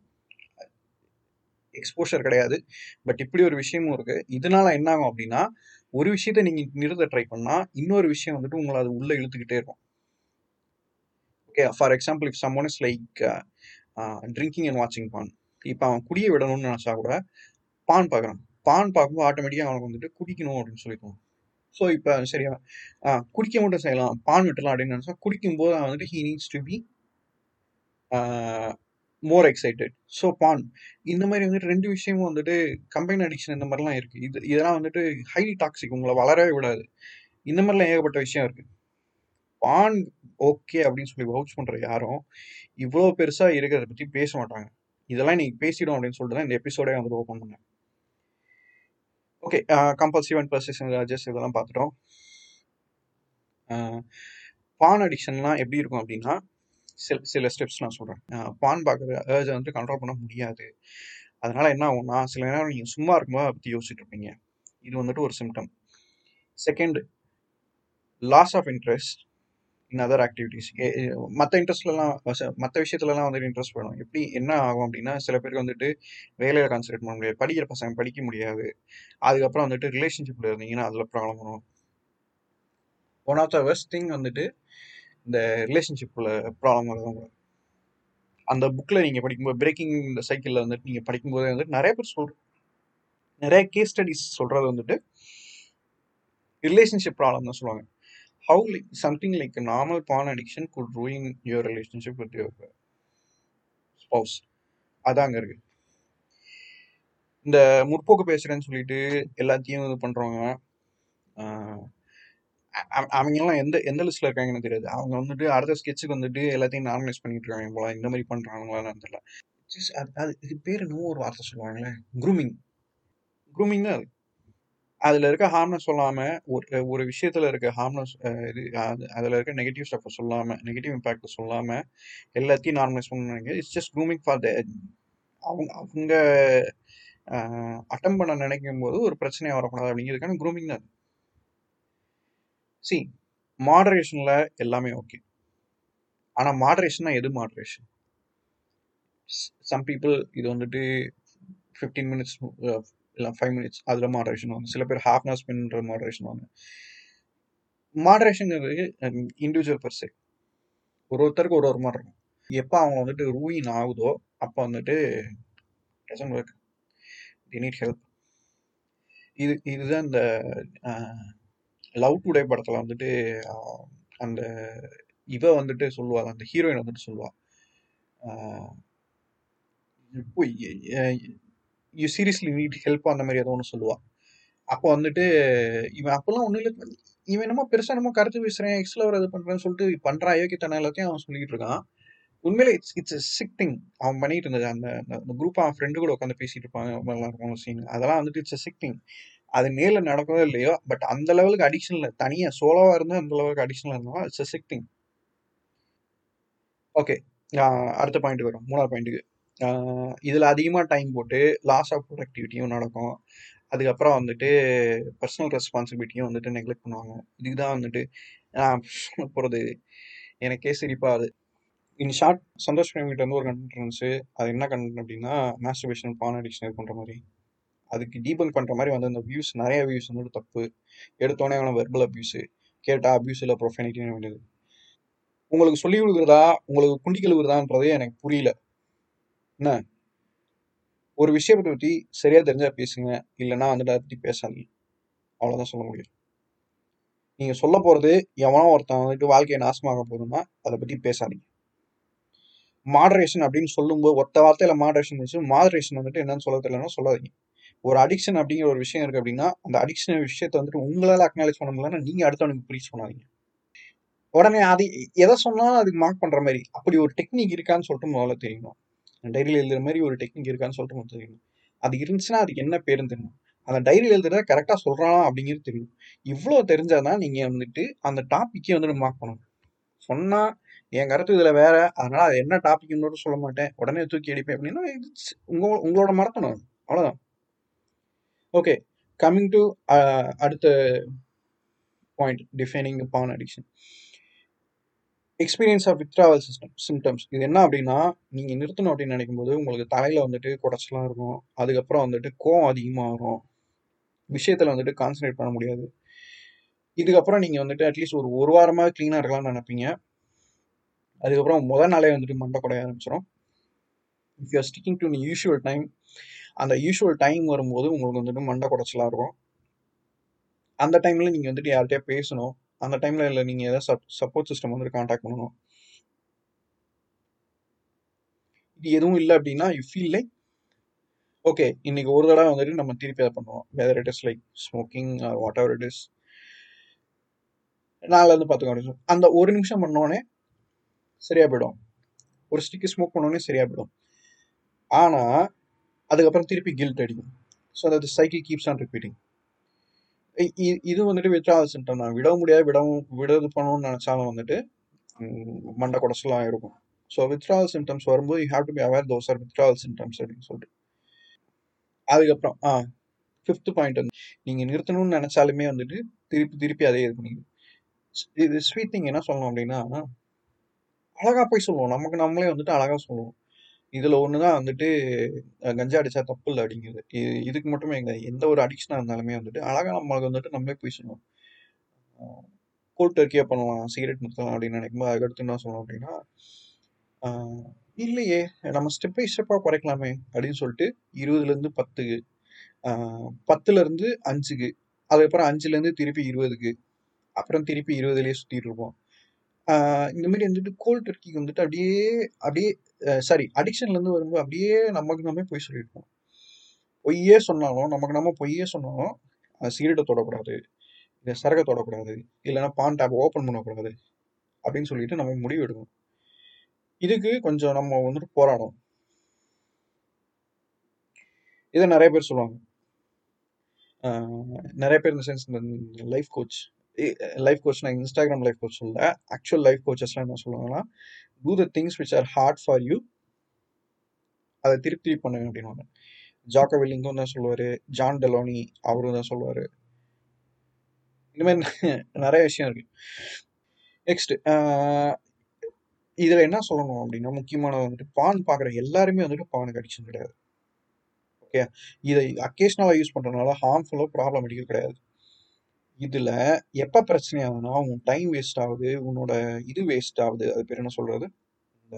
எக்ஸ்போஷர் கிடையாது பட் இப்படி ஒரு விஷயமும் இருக்கு இதனால என்ன ஆகும் அப்படின்னா ஒரு விஷயத்த நீங்க நிறுத்த ட்ரை பண்ணா இன்னொரு விஷயம் வந்துட்டு உங்களை அது உள்ள இழுத்துக்கிட்டே இருக்கும் okay for example if someone is like drinking and வாட்சிங் பான் இப்போ அவன் குடிய விடணும்னு நினச்சா கூட பான் பார்க்குறான் பான் பார்க்கும்போது ஆட்டோமேட்டிக்காக அவனுக்கு வந்துட்டு குடிக்கணும் அப்படின்னு சொல்லிக்குவான் ஸோ இப்போ சரியா ஆ, குடிக்க மட்டும் செய்யலாம் பான் விட்டுலாம் அப்படின்னு நினச்சா குடிக்கும்போது அவன் வந்துட்டு he needs to be more excited so porn இந்த மாதிரி வந்துட்டு ரெண்டு விஷயமும் வந்துட்டு கம்பைன் அடிக்ஷன் இந்த மாதிரிலாம் இருக்கு இது இதெல்லாம் வந்துட்டு ஹைலி டாக்ஸிக் உங்களை வளரவே விடாது இந்த மாதிரிலாம் ஏகப்பட்ட விஷயம் இருக்கு பான் ஓகே அப்படின்னு சொல்லி வவுச் பண்ற யாரும் இவ்வளோ பெருசா இருக்கிறத பத்தி பேச மாட்டாங்க இதெல்லாம் நீங்க பேசிடும் அப்படின்னு சொல்லிட்டு தான் இந்த எபிசோடே வந்து ஓப்பன் பண்ணேன் okay compulsive and persistent urges இதெல்லாம் பார்த்துட்டோம் பான் அடிக்ஷன்லாம் எப்படி இருக்கும் அப்படின்னா சில சில ஸ்டெப்ஸ் நான் சொல்கிறேன் பான் பார்க்குற ஏர்ஜை வந்து கண்ட்ரோல் பண்ண முடியாது அதனால என்ன ஆகும்னா சில நேரம் நீங்கள் சும்மா இருக்கும்போது அதை பற்றி யோசிச்சுட்டு இருப்பீங்க இது வந்துட்டு ஒரு symptom second loss of interest in other activities மற்ற இன்ட்ரெஸ்ட்லலாம் மற்ற விஷயத்துலலாம் வந்துட்டு இன்ட்ரெஸ்ட் வேணும் எப்படி என்ன ஆகும் அப்படின்னா சில பேருக்கு வந்துட்டு வேலையில் கான்சன்ட்ரேட் பண்ண முடியாது படிக்கிற பசங்க படிக்க முடியாது அதுக்கப்புறம் வந்துட்டு ரிலேஷன்ஷிப்பில் இருந்தீங்கன்னா அதில் ப்ராப்ளம் வரும் one of the worst thing வந்துட்டு இந்த ரிலேஷன்ஷிப்பில் ப்ராப்ளம் வருது அந்த புக்கில் நீங்கள் படிக்கும்போது பிரேக்கிங் இந்த சைக்கிளில் வந்துட்டு நீங்கள் படிக்கும்போது வந்துட்டு நிறைய பேர் சொல் நிறைய கேஸ் ஸ்டடிஸ் சொல்கிறது வந்துட்டு ரிலேஷன்ஷிப் ப்ராப்ளம் தான் சொல்லுவாங்க how like something like normal porn addiction could ruin your relationship with your spouse அதான் அங்கே இருக்கு இந்த முற்போக்கு பேசுறேன்னு சொல்லிட்டு எல்லாத்தையும் இது பண்றவங்க ஆஹ் அ- அவங்க எல்லாம் எந்த எந்த லிஸ்ட்ல இருக்காங்கன்னு தெரியாது அவங்க வந்துட்டு அடுத்த ஸ்கெட்சுக்கு வந்துட்டு எல்லாத்தையும் நார்மலைஸ் பண்ணிட்டு இருக்காங்க போல இந்த மாதிரி பண்றாங்களான்னு தெரியல Just அது அது இது பேர் என்னவோ ஒரு வார்த்தை சொல்லுவாங்களே க்ரூமிங் க்ரூமிங் தான் அது அதுல இருக்க ஹார்ம்னஸ் சொல்லாம ஒரு ஒரு விஷயத்துல இருக்க ஹார்ம்னஸ் இது அது- அதுல இருக்க நெகட்டிவ் ஸ்டஃப் சொல்லாம நெகட்டிவ் இம்பாக்ட் சொல்லாம எல்லாத்தையும் நார்மலைஸ் பண்ணுவாங்க it's just grooming for the அவங்க அவங்க அட்டம் பண்ண நினைக்கும் போது ஒரு பிரச்சனையா வரக்கூடாது அப்படிங்கிறதுக்கான க்ரூமிங் தான் சி மாடரேஷன்ல எல்லாமே ஓகே ஆனா மாடரேஷன்னா எது மாடரேஷன் சம் பீப்புள் இது வந்துட்டு ஃபிஃப்டீன் மினிட்ஸ் இல்லை ஃபைவ் மினிட்ஸ் அதில் மாடரேஷன் வாங்க சில பேர் ஹாஃப் அன் ஹவர் ஸ்பெண்ட்ற மாடரேஷன் வாங்க மாடரேஷன்ங்கிறது இண்டிவிஜுவல் பர்சே ஒரு ஒருத்தருக்கு ஒரு ஒரு மாதிரி இருக்கும் எப்போ அவங்க வந்துட்டு ரூயின் ஆகுதோ அப்போ வந்துட்டு doesn't work the need help இது இதுதான் இந்த லவ் டுடே படத்தில் வந்துட்டு ஆஹ், அந்த இவ வந்துட்டு சொல்லுவா அந்த ஹீரோயின் வந்துட்டு சொல்லுவா யூ சீரியஸ்லி நீட் ஹெல்ப் அந்த மாதிரி ஏதோ ஒன்று சொல்லுவா அப்போ வந்துட்டு இவன் அப்பெல்லாம் ஒன்றும் இல்லை இவன் என்னமோ பெருசா என்னமோ கருத்து பேசுறேன் எக்ஸ்ல ஒரு இது பண்றேன்னு சொல்லிட்டு பண்ற அயோக்கியத்தனம் எல்லாத்தையும் அவன் சொல்லிட்டு இருக்கான் உண்மையிலே இட்ஸ் இட்ஸ் சிக் திங் அவன் பண்ணிட்டு இருந்தது அந்த அந்த குரூப் அவன் ஃப்ரெண்டு கூட உட்காந்து பேசிட்டு இருப்பாங்க ரொம்ப நல்லா இருக்கும் சீன் அதெல்லாம் வந்துட்டு இட்ஸ் சிக் திங் அது நேர்ல நடக்கவே இல்லையோ பட் அந்த லெவலுக்கு அடிக்ஷன் இல்லை தனியா சோலோவா இருந்தா அந்த லெவலுக்கு அடிக்ஷன் இருந்தாலும் இட்ஸ் சிக் திங் ஓகே அடுத்த பாயிண்ட் வரும் மூணாவது பாயிண்ட்டுக்கு இதுல அதிகமா டைம் போட்டு லாஸ் ஆஃப் ப்ரொடக்டிவிட்டியும் நடக்கும் அதுக்கப்புறம் வந்துட்டு பர்சனல் ரெஸ்பான்சிபிலிட்டியும் வந்துட்டு நெக்லெக்ட் பண்ணுவாங்க இதுக்கு தான் வந்துட்டு நான் சொல்ல போகிறது எனக்கே சிரிப்பா அது இன் ஷார்ட் சந்தோஷ் பிரேமிகிட்ட வந்து ஒரு கண்டென்ட் இருந்துச்சு அது என்ன கண்டென்ட் அப்படின்னா மாஸ்டர்பேஷன் பான் அடிக்ஷன் இது பண்ணுற மாதிரி அதுக்கு டீபங்க் பண்ணுற மாதிரி வந்து அந்த வியூஸ் நிறைய வியூஸ் வந்துட்டு தப்பு எடுத்தோடனே அவனை வெர்பல் அபியூஸு கேட்டால் அபியூஸ் இல்லை ப்ரொஃபனிட்டின்னு வேண்டியது உங்களுக்கு சொல்லி கொடுக்குறதா உங்களுக்கு குண்டி கழுவுறதான்றதே எனக்கு புரியல என்ன ஒரு விஷயத்தை பற்றி சரியா தெரிஞ்சா பேசுங்க இல்லைன்னா வந்துட்டு அதை பற்றி பேசாதீங்க அவ்வளோதான் சொல்ல முடியும் நீங்க சொல்ல போறது எவனோ ஒருத்தன் வந்துட்டு வாழ்க்கையை நாசமாக போகுதுன்னா அதை பத்தி பேசாதீங்க மாடரேஷன் அப்படின்னு சொல்லும்போது ஒத்த வார்த்தையில மாடரேஷன் வச்சு மாடரேஷன் வந்துட்டு என்னன்னு சொல்ல தெரியலன்னா சொல்லாதீங்க ஒரு அடிக்ஷன் அப்படிங்கிற ஒரு விஷயம் இருக்கு அப்படின்னா அந்த அடிக்ஷன் விஷயத்தை வந்துட்டு உங்களால அக்னாலேஜ் பண்ண முடியலன்னா நீங்க அடுத்தவனுக்கு ப்ரீச் பண்ணாதீங்க உடனே அது எதை சொன்னாலும் அதுக்கு மார்க் பண்ற மாதிரி அப்படி ஒரு டெக்னிக் இருக்கான்னு சொல்லிட்டு முதல்ல தெரியணும் டைரியில் எழுதுற மாதிரி ஒரு டெக்னிக் இருக்கான்னு சொல்லிட்டு முதல்ல தெரியணும் அது இருந்துச்சுன்னா அதுக்கு என்ன பேருன்னு தெரியணும் அந்த டைரியில் எழுதுறத கரெக்டாக சொல்றானா அப்படிங்கிறது தெரியும் இவ்வளோ தெரிஞ்சாதான் நீங்க வந்துட்டு அந்த டாப்பிக்கே வந்துட்டு மார்க் பண்ணணும் சொன்னா என் கருத்து இதுல வேற அதனால அது என்ன டாபிக்னு சொல்ல மாட்டேன் உடனே தூக்கி அடிப்பேன் அப்படின்னா it's உங்க உங்களோட மறக்கணும் அவ்வளவுதான் ஓகே கம்மிங் டு அடுத்த point defining porn addiction experience of withdrawal system symptoms இது என்ன அப்படின்னா நீங்கள் நிறுத்தணும் அப்படின்னு நினைக்கும் போது உங்களுக்கு தலையில் வந்துட்டு குடைச்சலாம் இருக்கும் அதுக்கப்புறம் வந்துட்டு கோவம் அதிகமாக வரும் விஷயத்தில் வந்துட்டு கான்சன்ட்ரேட் பண்ண முடியாது இதுக்கப்புறம் நீங்கள் வந்துட்டு அட்லீஸ்ட் ஒரு ஒரு வாரமாக க்ளீனாக இருக்கலாம்னு நினைப்பீங்க அதுக்கப்புறம் முதல் நாளே வந்துட்டு மண்டை குடைய ஆரம்பிச்சிடும் if you're sticking to usual time அந்த யூஷுவல் டைம் வரும்போது உங்களுக்கு வந்துட்டு மண்டை குடைச்சலாக இருக்கும் அந்த டைமில் நீங்கள் வந்துட்டு யார்கிட்டயா பேசணும் அந்த டைமில் இல்லை நீங்கள் ஏதாவது சப் சப்போர்ட் சிஸ்டம் வந்துட்டு காண்டாக்ட் பண்ணணும் இது எதுவும் இல்லை அப்படின்னா யூ ஃபீல் லைக் ஓகே இன்னைக்கு ஒரு தடவை வந்துட்டு நம்ம திருப்பி அதை பண்ணுவோம் whether it is like smoking whatever it is நாளில் இருந்து பார்த்துக்க முடியும் அந்த ஒரு நிமிஷம் பண்ணோடனே சரியா போயிடும் ஒரு ஸ்டிக்கு ஸ்மோக் பண்ணோடனே சரியா போயிடும் ஆனால் அதுக்கப்புறம் திருப்பி கில்ட் அடிக்கும் ஸோ அந்த சைக்கிள் கீப்ஸ் ஆன் ரிப்பீட்டிங் இது வந்துட்டு வித்ராவல் சிம்டம் தான் விட முடியாது விடவும் விட இது பண்ணணும்னு நினச்சாலும் வந்துட்டு ம், மண்டை குடச்சலாம் இருக்கும் ஸோ வித்ராவல் சிம்டம்ஸ் வரும்போது you have to be aware those are withdrawal symptoms அப்படின்னு சொல்லிட்டு அதுக்கப்புறம் ஆ ஃபிஃப்த் பாயிண்ட் வந்து நீங்கள் நிறுத்தணும்னு நினச்சாலுமே வந்துட்டு திருப்பி திருப்பி அதே இது பண்ணிக்குது இது ஸ்வீட் திங் என்ன சொல்லணும் அப்படின்னா அழகா போய் சொல்லுவோம் நமக்கு நம்மளே வந்துட்டு அழகா சொல்லுவோம் இதுல ஒண்ணுதான் வந்துட்டு அஹ், கஞ்சா அடிச்சா தப்பு இல்லை அப்படிங்கிறது இது- இதுக்கு மட்டுமே எங்க எந்த ஒரு அடிக்ஷனா இருந்தாலுமே வந்துட்டு அழகா நம்மளுக்கு வந்துட்டு நம்மளே போய் சொல்லுவோம் கோல்ட் டர்க்கியா பண்ணலாம் சிகரெட் நிறுத்தலாம் அப்படின்னு நினைக்கும்போது அதுக்கடுத்து என்ன சொல்லணும் அப்படின்னா ஆஹ், இல்லையே நம்ம ஸ்டெப் பை ஸ்டெப்பா குறைக்கலாமே அப்படின்னு சொல்லிட்டு இருபதுல இருந்து பத்துக்கு ஆஹ், பத்துல இருந்து அஞ்சுக்கு அதுக்கப்புறம் அஞ்சுல இருந்து திருப்பி இருபதுக்கு அப்புறம் திருப்பி இருபதுலயே சுத்திட்டு இருப்போம் ஆஹ் இந்த மாதிரி வந்துட்டு கோல்ட் டர்க்கிக்கு வந்துட்டு அப்படியே அப்படியே சாரி அடிக்ஷன்ல இருந்து வரும்போது அப்படியே நமக்கு நம்ம பொய் சொல்லியிருப்போம் பொய்யே சொன்னாலும் நமக்கு நம்ம பொய்யே சொன்னாலும் சீரட்டை தொடக்கூடாது இல்லை சரகை தொடக்கூடாது இல்லைன்னா பான் டேப் ஓப்பன் பண்ணக்கூடாது அப்படின்னு சொல்லிட்டு நம்ம முடிவு எடுக்கணும் இதுக்கு கொஞ்சம் நம்ம வந்துட்டு போராடணும் இதை நிறைய பேர் சொல்லுவாங்க ஆஹ் நிறைய பேர் இந்த சென்ஸ் இந்த லைஃப் கோச் லைஃப் கோச் நான் இன்ஸ்டாகிராம் லைஃப் கோச் சொல்ல ஆக்சுவல் லைஃப் கோச்சஸ்லாம் என்ன சொல்லுவாங்கன்னா do the things which are hard for you அதை திருப்பி திருப்பி பண்ணுங்க அப்படின்னு ஜாக்கோ வில்லிங்கும் தான் சொல்லுவாரு ஜான் டெலோனி அவரும் தான் சொல்லுவாரு இந்த மாதிரி நிறைய விஷயம் இருக்கு நெக்ஸ்ட் இதுல என்ன சொல்லணும் அப்படின்னா முக்கியமானது வந்துட்டு பான் பாக்குற எல்லாருமே வந்துட்டு பானுக்கு அடிக்ஷன் கிடையாது ஓகே இதை அக்கேஷனலா யூஸ் பண்றதுனால ஹார்ம்ஃபுல்லோ ப்ராப்ளமேட்டிக்கல் கிடையாது இதுல எப்ப பிரச்சனை ஆகுதுன்னா உன் டைம் வேஸ்ட் ஆகுது உன்னோட இது வேஸ்ட் ஆகுது அது பேர் என்ன சொல்றது இந்த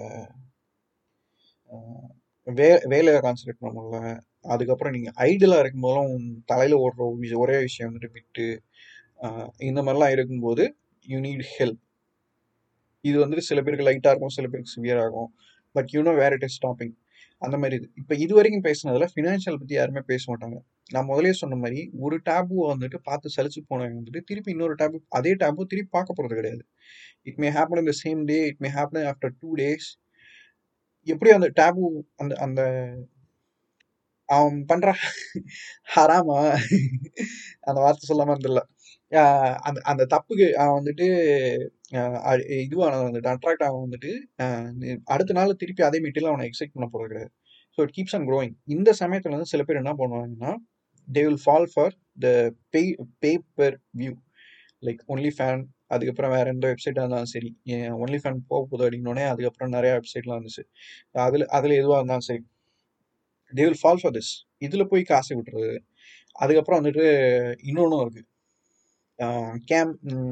ஆஹ், வே வேலையை கான்சன்ட்ரேட் பண்ண முடியல அதுக்கப்புறம் நீங்க ஐடியலா இருக்கும்போதெல்லாம் உன் தலையில ஓடுற விஷ- ஒரே விஷயம் வந்துட்டு விட்டு ஆஹ், இந்த மாதிரிலாம் இருக்கும்போது யூ நீட் ஹெல்ப் இது வந்துட்டு சில பேருக்கு லைட்டா இருக்கும் சில பேருக்கு சிவியர் ஆகும் but you know where it is stopping அந்த மாதிரி இது இப்போ இது வரைக்கும் பேசினதுல ஃபினான்ஷியல் பத்தி யாருமே பேச மாட்டாங்க நான் முதலே சொன்ன மாதிரி ஒரு டேபு வந்துட்டு பார்த்து சலிச்சு போனவங்க வந்துட்டு திருப்பி இன்னொரு டேபு அதே டேபு திருப்பி பார்க்க போறது கிடையாது it may happen in the same day it may happen after two days எப்படி அந்த டேபு அந்த அந்த அவன் பண்ற ஹராமா அந்த வார்த்தை சொல்லாம இருந்தில்ல அந்த அந்த தப்புக்கு அவன் வந்துட்டு ஆஹ் அ- இதுவான வந்துட்டு அட்ராக்ட் ஆக வந்துட்டு ஆஹ் நீ- அடுத்த நாள் திருப்பி அதே மெட்டீரியல் அவனை எக்ஸைட் பண்ண போறது கிடையாது so it keeps on growing இந்த சமயத்துல வந்து சில பேர் என்ன பண்ணுவாங்கன்னா they will fall for the pay paper view like only fan அதுக்கப்புறம் வேற எந்த வெப்சைட்டாக இருந்தாலும் சரி ஒன்லி ஃபேன் போக போகுது அப்படின்னோடனே அதுக்கப்புறம் நிறைய வெப்சைட்லாம் இருந்துச்சு அதில் அதில் எதுவாக இருந்தாலும் சரி they will fall for this இதில் போய் காசு விட்டுறது அதுக்கப்புறம் வந்துட்டு இன்னொன்றும் இருக்கு கேம்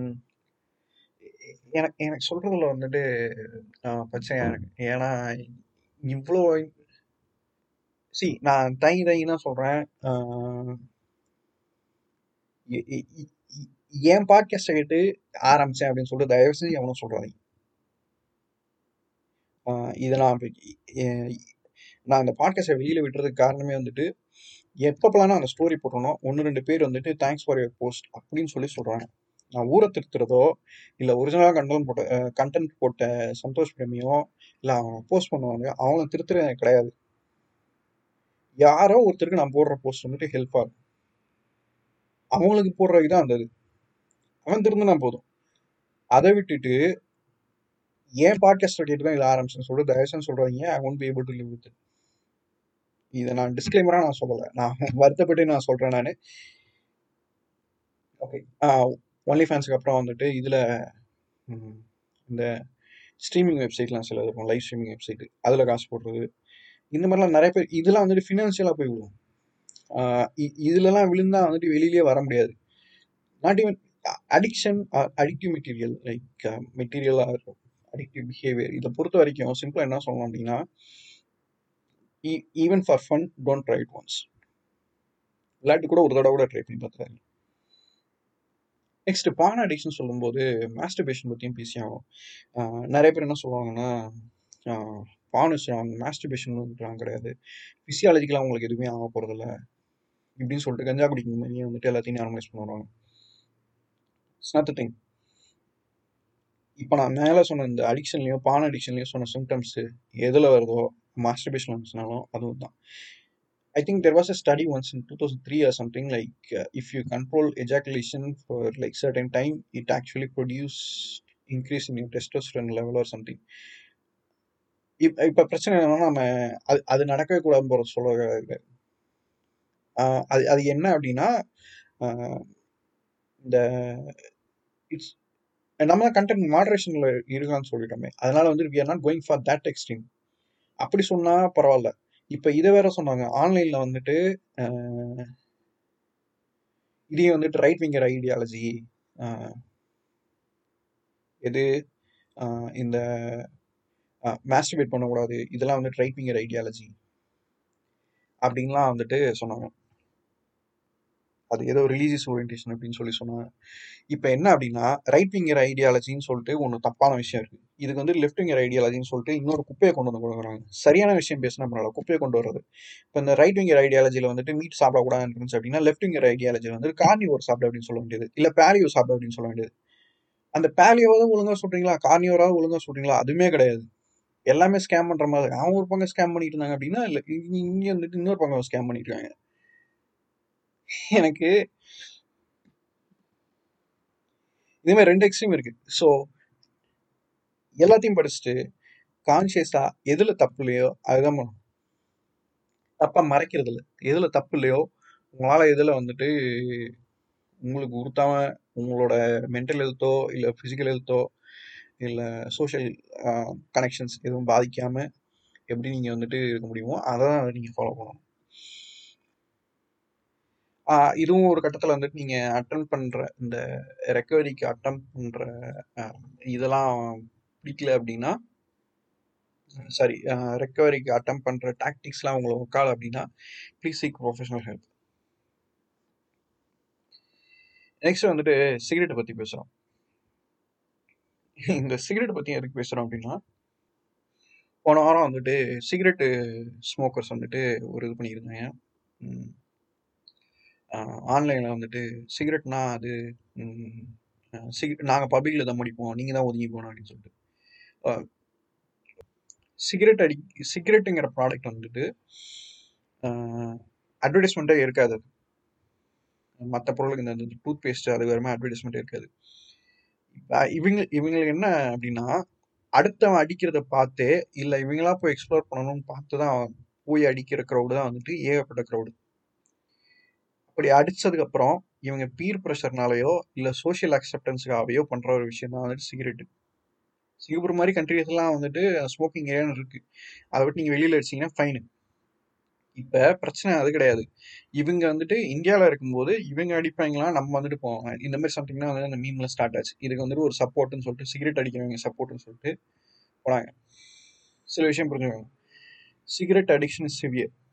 எனக்கு எனக்கு சொல்றதுல வந்துட்டு ஆஹ் பிரச்சனையா இருக்கு ஏன்னா இவ்வளோ சி நான் தயங்கி தயங்கி தான் சொல்றேன் ஆஹ் இ- இ- இ- இ- என் பாட்காஸ்ட்டை கேட்டு ஆரம்பிச்சேன் அப்படின்னு சொல்லிட்டு தயவு செஞ்சு எவனும் சொல்றாதீங்க ஆஹ் இதை நான் இப்ப எ- நான் இந்த பாட்காஸ்ட்டை வெளியில விட்டுறதுக்கு காரணமே வந்துட்டு எப்பப்பெல்லாம் அந்த ஸ்டோரி போட்டனோ ஒன்று ரெண்டு பேர் வந்துட்டு தேங்க்ஸ் ஃபார் யுவர் போஸ்ட் அப்படின்னு சொல்லி சொல்றாங்க நான் ஊரை திருத்துறதோ இல்லை ஒரிஜினலாக கண்டென்ட் போட்ட கண்டென்ட் போட்ட சந்தோஷ் பிரேமியோ இல்லை அவங்க போஸ்ட் பண்ணுவாங்க அவங்கள திருத்துறது எனக்கு கிடையாது யாரோ ஒருத்தருக்கு நான் போடுற போஸ்ட் வந்துட்டு ஹெல்ப் ஆகும் அவங்களுக்கு போடுற இதான் அந்த இது அவன் திருந்தினா போதும் அதை விட்டுட்டு ஏன் பாட்காஸ்ட் கேட்டு தான் இதை ஆரம்பிச்சேன்னு சொல்லிட்டு தயவுசெய்து சொல்றாங்க I won't be able to live with இதை நான் டிஸ்க்ளைமரா நான் சொல்லலை நான் வருத்தப்பட்டு நான் சொல்றேன் நான் ஓகே ஒன்லி ஃபேன்ஸுக்கு அப்புறம் வந்துட்டு இதில் இந்த ஸ்ட்ரீமிங் வெப்சைட்லாம் சில இருக்கும் லைவ் ஸ்ட்ரீமிங் வெப்சைட் அதில் காசு போடுறது இந்த மாதிரிலாம் நிறைய பேர் இதெல்லாம் வந்துட்டு ஃபினான்ஷியலாக போய் விடும் ஆஹ் இ- இதுலலாம் விழுந்தா வந்துட்டு வெளியிலேயே வர முடியாது not even addiction addictive material like மெட்டீரியலாக இருக்கும் அடிக்டிவ் பிஹேவியர் இதை பொறுத்த வரைக்கும் சிம்பிளாக என்ன சொல்லலாம் அப்படின்னா even for fun don't try it once விளையாட்டு கூட ஒரு தடவை கூட ட்ரை பண்ணி பார்த்துருக்காங்க நெக்ஸ்ட் பான் அடிக்ஷன் சொல்லும்போது மாஸ்டர்பேஷன் பற்றியும் பேசி ஆகும் ஆஹ் நிறைய பேர் என்ன சொல்லுவாங்கன்னா பான் வச்சுருவாங்க மாஸ்டர்பேஷன் கிடையாது ஃபிசியாலஜிக்கலாக உங்களுக்கு எதுவுமே ஆக போகிறதில்ல இப்படின்னு சொல்லிட்டு கஞ்சா குடிக்கும் மாதிரியே வந்துட்டு எல்லாத்தையும் நார்மலைஸ் பண்ணுவாங்க இட்ஸ் நாட் திங் இப்போ நான் மேலே சொன்ன இந்த அடிக்ஷன்லையோ பான் அடிக்ஷன்லையோ சொன்ன சிம்டம்ஸ் எதில் வருதோ மாஸ்டர்பேஷன் வந்துச்சுனாலும் அதுவும் தான் I think there was a study once in 2003 or something like uh, if you control ejaculation for like certain time, it actually produce increase in your testosterone level or something. இப்ப இப்ப பிரச்சனை என்னன்னா நம்ம அது அது நடக்கவே கூடாதுன்னு போற சொல்ல கிடையாது. ஆஹ் அது அது என்ன அப்படின்னா ஆஹ் இந்த இட்ஸ் நம்ம கண்டென்ட் மாடரேஷன்ல இருக்கான்னு சொல்லிட்டோமே அதனால வந்து we are not going for that extreme அப்படி சொன்னா பரவாயில்ல இப்ப இதை வேற சொன்னாங்க ஆன்லைன்ல வந்துட்டு ஆஹ் இதையும் வந்துட்டு ரைட் விங்கர் ஐடியாலஜி எது ஆஹ் இந்த மாஸ்டிபேட் பண்ணக்கூடாது இதெல்லாம் வந்துட்டு ரைட் விங்கர் ஐடியாலஜி அப்படின்லாம் வந்துட்டு சொன்னாங்க அது ஏதோ ரிலீஜியஸ் ஓரியன்டேஷன் அப்படின்னு சொல்லி சொன்னாங்க இப்போ என்ன அப்படின்னா ரைட் விங்கர் ஐடியாலஜின்னு சொல்லிட்டு ஒன்று தப்பான விஷயம் இருக்கு இதுக்கு வந்து லெஃப்ட் விங்கர் ஐடியாலஜின்னு சொல்லிட்டு இன்னொரு குப்பையை கொண்டு வந்து கொடுக்குறாங்க சரியான விஷயம் பேசினா பரவாயில்ல குப்பையை கொண்டு வர்றது இப்போ இந்த ரைட் விங்கர் ஐடியாலஜியில் வந்துட்டு மீட் சாப்பிடக்கூடாதுன்னு இருந்துச்சு அப்படின்னா லெஃப்ட் விங்கர் ஐடியாலஜி வந்து கார்னியோர் சாப்பிட அப்படின்னு சொல்ல வேண்டியது இல்லை பேலியோ சாப்பிட அப்படின்னு சொல்ல வேண்டியது அந்த பேலியோவாவது ஒழுங்கா சொல்றீங்களா கார்னியோராவது ஒழுங்கா சொல்றீங்களா அதுவுமே கிடையாது எல்லாமே ஸ்கேம் பண்ற மாதிரி அவங்க ஒரு பக்கம் ஸ்கேம் பண்ணிட்டு இருந்தாங்க அப்படின்னா இல்லை இங்க வந்துட்டு இன்னொரு பக்கம் ஸ்கேம் பண்ணிட்டு இருக்காங்க எனக்கு இதே மாதிரி ரெண்டு எக்ஸ்ட்ரீம் இருக்கு ஸோ எல்லாத்தையும் படிச்சுட்டு கான்சியஸா எதுல தப்பு இல்லையோ அதுதான் பண்ணணும் தப்பா மறைக்கிறது இல்லை எதுல தப்பு இல்லையோ உங்களால எதுல வந்துட்டு உங்களுக்கு உறுத்தாம உங்களோட மென்டல் ஹெல்த்தோ இல்லை ஃபிசிக்கல் ஹெல்த்தோ இல்லை சோஷியல் கனெக்ஷன்ஸ் எதுவும் பாதிக்காம எப்படி நீங்க வந்துட்டு இருக்க முடியுமோ அதை தான் நீங்க ஃபாலோ பண்ணணும் ஆஹ் இதுவும் ஒரு கட்டத்துல வந்துட்டு நீங்க அட்டன் பண்ற இந்த ரெக்கவரிக்கு அட்டன் பண்ற ஆஹ் இதெல்லாம் பிடிக்கல அப்படின்னா சாரி ரெக்கவரிக்கு அட்டம் பண்ற டாக்டிக்ஸ்லாம் உங்களை உட்கால அப்படின்னா please seek professional help next வந்துட்டு சிகரெட்டை பத்தி பேசுறோம் இந்த சிகரெட் பத்தி எதுக்கு பேசுறோம் அப்படின்னா போன வாரம் வந்துட்டு சிகரெட்டு ஸ்மோக்கர்ஸ் வந்துட்டு ஒரு இது பண்ணியிருந்தாங்க ஆன்லைனில் வந்துட்டு சிகரெட்னா அது சிகரெட் நாங்கள் பப்ளிக்கில் தான் முடிப்போம் நீங்கள் தான் ஒதுங்கி போகணும் அப்படின்னு சொல்லிட்டு சிகரெட் அடி சிகரெட்டுங்கிற ப்ராடக்ட் வந்துட்டு அட்வர்டைஸ்மெண்ட்டே இருக்காது மற்ற பொருளுக்கு இந்த டூத் பேஸ்ட் அது வேறுமே அட்வர்டைஸ்மெண்ட்டே இருக்காது இப்ப இவங்க இவங்களுக்கு என்ன அப்படின்னா அடுத்தவன் அடிக்கிறத பார்த்தே இல்லை இவங்களா போய் எக்ஸ்ப்ளோர் பண்ணணும்னு பார்த்து தான் போய் அடிக்கிற க்ரௌடு தான் வந்துட்டு ஏகப்பட்ட க்ரௌடு அப்படி அடிச்சதுக்கு அப்புறம் இவங்க பீர் ப்ரெஷர்னாலயோ இல்லை சோஷியல் அக்செப்டன்ஸுக்காகவையோ பண்ற ஒரு விஷயம் தான் வந்துட்டு சிகரெட் சிங்கப்பூர் மாதிரி கண்ட்ரிஸ் எல்லாம் வந்துட்டு ஸ்மோக்கிங் ஏரியான்னு இருக்கு அதை விட்டு நீங்க வெளியில அடிச்சீங்கன்னா ஃபைனு இப்ப பிரச்சனை அது கிடையாது இவங்க வந்துட்டு இந்தியாவில் இருக்கும்போது இவங்க அடிப்பாங்களா நம்ம வந்துட்டு போவாங்க இந்த மாதிரி சம்திங் தான் வந்து அந்த மீம்ல ஸ்டார்ட் ஆச்சு இதுக்கு வந்துட்டு ஒரு சப்போர்ட்னு சொல்லிட்டு சிகரெட் அடிக்கிறவங்க சப்போர்ட்னு சொல்லிட்டு போனாங்க சில விஷயம் புரிஞ்சுக்கோங்க சிகரெட் அடிக்ஷன் இஸ் சிவியர்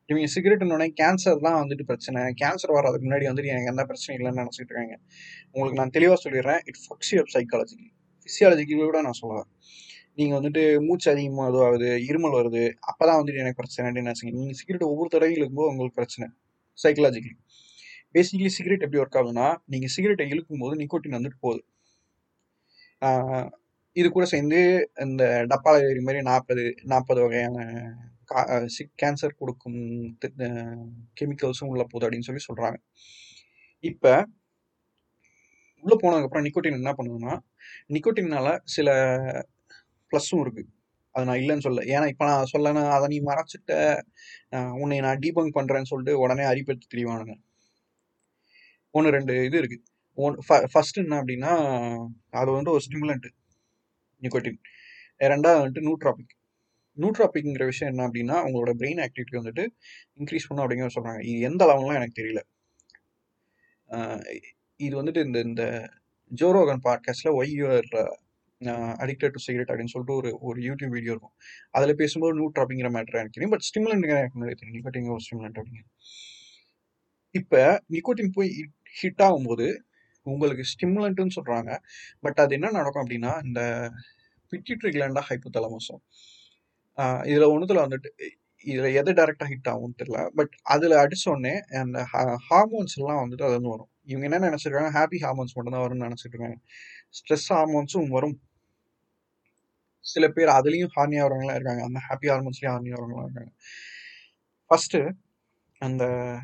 இவங்க சிகரெட்னோடனே கேன்சர் தான் வந்துட்டு பிரச்சனை கேன்சர் வர்றதுக்கு முன்னாடி வந்துட்டு எனக்கு எந்த பிரச்சனையும் இல்லைன்னு நினச்சிட்டு இருக்காங்க உங்களுக்கு நான் தெளிவாக சொல்லிடுறேன் it fucks you psychologically physiologically கூட நான் சொல்லுவேன் நீங்கள் வந்துட்டு மூச்சு அதிகமாக இதுவாகுது இருமல் வருது அப்போ தான் வந்துட்டு எனக்கு பிரச்சனை அப்படின்னு நினச்சிங்க நீங்கள் சிகரெட் ஒவ்வொரு தடவையும் இழுக்கும்போது உங்களுக்கு பிரச்சனை சைக்கலாஜிக்கலி பேசிக்கலி சிகரெட் எப்படி ஒர்க் ஆகுதுன்னா நீங்கள் சிகரெட்டை இழுக்கும் போது நிக்கோட்டின் வந்துட்டு போகுது ஆஹ் இது கூட சேர்ந்து இந்த டப்பால ஏறி மாதிரி நாற்பது நாற்பது வகையான கேன்சர் கொடுக்கும் கெமிக்கல்ஸும் உள்ள போகுது அப்படின்னு சொல்லி சொல்றாங்க இப்போ உள்ள போனதுக்கப்புறம் நிக்கோட்டின் என்ன பண்ணுதுன்னா நிக்கோட்டின்னால சில ப்ளஸ்ஸும் இருக்கு அது நான் இல்லைன்னு சொல்ல ஏன்னா இப்போ நான் சொல்லனா அதை நீ மறைச்சிட்ட ஆஹ் உன்னை நான் டீபங்க் பண்றேன்னு சொல்லிட்டு உடனே அறிப்பெடுத்து தெரியவானுங்க ஒன்று ரெண்டு இது இருக்கு ஒன் ஃபர்ஸ்ட் என்ன அப்படின்னா அது வந்து ஒரு ஸ்டிமுலண்ட் நிக்கோட்டின் ரெண்டாவது வந்துட்டு நியூட்ராபிக் நியூட்ராபிக்ங்கிற விஷயம் என்ன அப்படின்னா உங்களோட பிரெயின் ஆக்டிவிட்டி வந்துட்டு இன்க்ரீஸ் பண்ணும் அப்படிங்கிற சொல்றாங்க இது எந்த அளவுலாம் எனக்கு தெரியல ஆஹ் இது வந்துட்டு இந்த இந்த ஜோரோகன் பாட்காஸ்ட்ல why you're addicted to cigarette அப்படின்னு சொல்லிட்டு ஒரு ஒரு யூடியூப் வீடியோ இருக்கும் அதில் பேசும்போது நியூட்ராப்பிங்கிற மேட்டர் எனக்கு தெரியும் பட் ஸ்டிமுலண்ட் எனக்கு முன்னாடி தெரியும் நிக்கோட்டின் ஒரு ஸ்டிமுலண்ட் அப்படிங்க இப்போ நிக்கோட்டின் போய் ஹிட் ஆகும்போது உங்களுக்கு ஸ்டிமுலண்ட்னு சொல்றாங்க பட் அது என்ன நடக்கும் அப்படின்னா இந்த பிட்யூட்ரி கிளாண்டா ஹைப்போதலமஸும் இதுல ஒண்ணுத்துல வந்துட்டு இதுல எது டைரக்டா ஹிட் ஆகும்னு தெரியல பட் அதுல அடிச்ச உடனே அந்த ஹார்மோன்ஸ் எல்லாம் வந்துட்டு அது வந்து வரும் இவங்க என்ன நினைச்சிருக்காங்க ஹாப்பி ஹார்மோன்ஸ் மட்டும் தான் வரும்னு நினைச்சிட்டு இருக்காங்க ஸ்ட்ரெஸ் ஹார்மோன்ஸும் வரும் சில பேர் அதுலயும் ஹார்னி ஆகிறவங்களா இருக்காங்க அந்த ஹாப்பி ஹார்மோன்ஸ்லயும் ஹார்னி ஆகிறவங்களா இருக்காங்க ஃபர்ஸ்ட் அந்த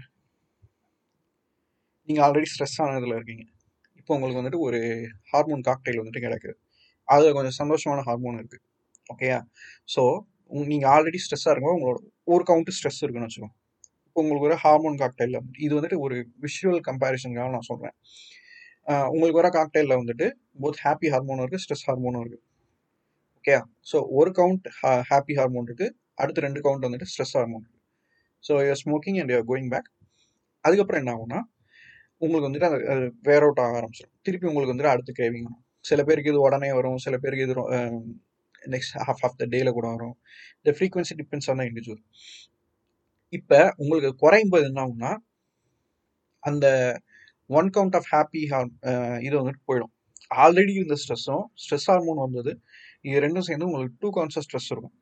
நீங்க ஆல்ரெடி ஸ்ட்ரெஸ் ஆனதுல இருக்கீங்க இப்போ உங்களுக்கு வந்துட்டு ஒரு ஹார்மோன் காக்டைல் வந்துட்டு கிடைக்குது அதுல கொஞ்சம் சந்தோஷமான ஹார்மோன் இருக்கு ஓகேயா ஸோ நீங்க ஆல்ரெடி ஸ்ட்ரெஸ்ஸாக இருக்கும்போது உங்களோட ஒரு கவுண்ட் ஸ்ட்ரெஸ் இருக்குன்னு வச்சுக்கோங்க இப்போ உங்களுக்கு ஒரு ஹார்மோன் காக்டைல் இது வந்துட்டு ஒரு விஷுவல் கம்பேரிசனுக்காக நான் சொல்றேன் ஆஹ் உங்களுக்கு வர காக்டைலில் வந்துட்டு போத் ஹாப்பி ஹார்மோனும் இருக்கு ஸ்ட்ரெஸ் ஹார்மோனும் இருக்கு ஓகே ஸோ ஒரு கவுண்ட் ஹாப்பி ஹார்மோன் இருக்கு அடுத்து ரெண்டு கவுண்ட் வந்துட்டு ஸ்ட்ரெஸ் ஹார்மோன் இருக்கு so you're smoking and you're going back அதுக்கப்புறம் என்ன ஆகும்னா உங்களுக்கு வந்துட்டு அது அது வேர் அவுட் ஆக ஆரம்பிச்சிடும் திருப்பி உங்களுக்கு வந்துட்டு அடுத்து கிரேவிங் வரும் சில பேருக்கு இது உடனே வரும் சில பேருக்கு இது நெக்ஸ்ட் ஹாஃப் ஆஃப் த டேல கூட வரும் இந்த frequency depends on the individual இப்போ உங்களுக்கு குறையும் போது என்ன ஆகும்னா அந்த one count of happy hormone இது வந்துட்டு போயிடும் ஆல்ரெடி இந்த ஸ்ட்ரெஸ்ஸும் ஸ்ட்ரெஸ் ஹார்மோன் வந்தது இது ரெண்டும் சேர்ந்து உங்களுக்கு டூ கவுண்ட்ஸ் ஆஃப் ஸ்ட்ரெஸ் இருக்கும்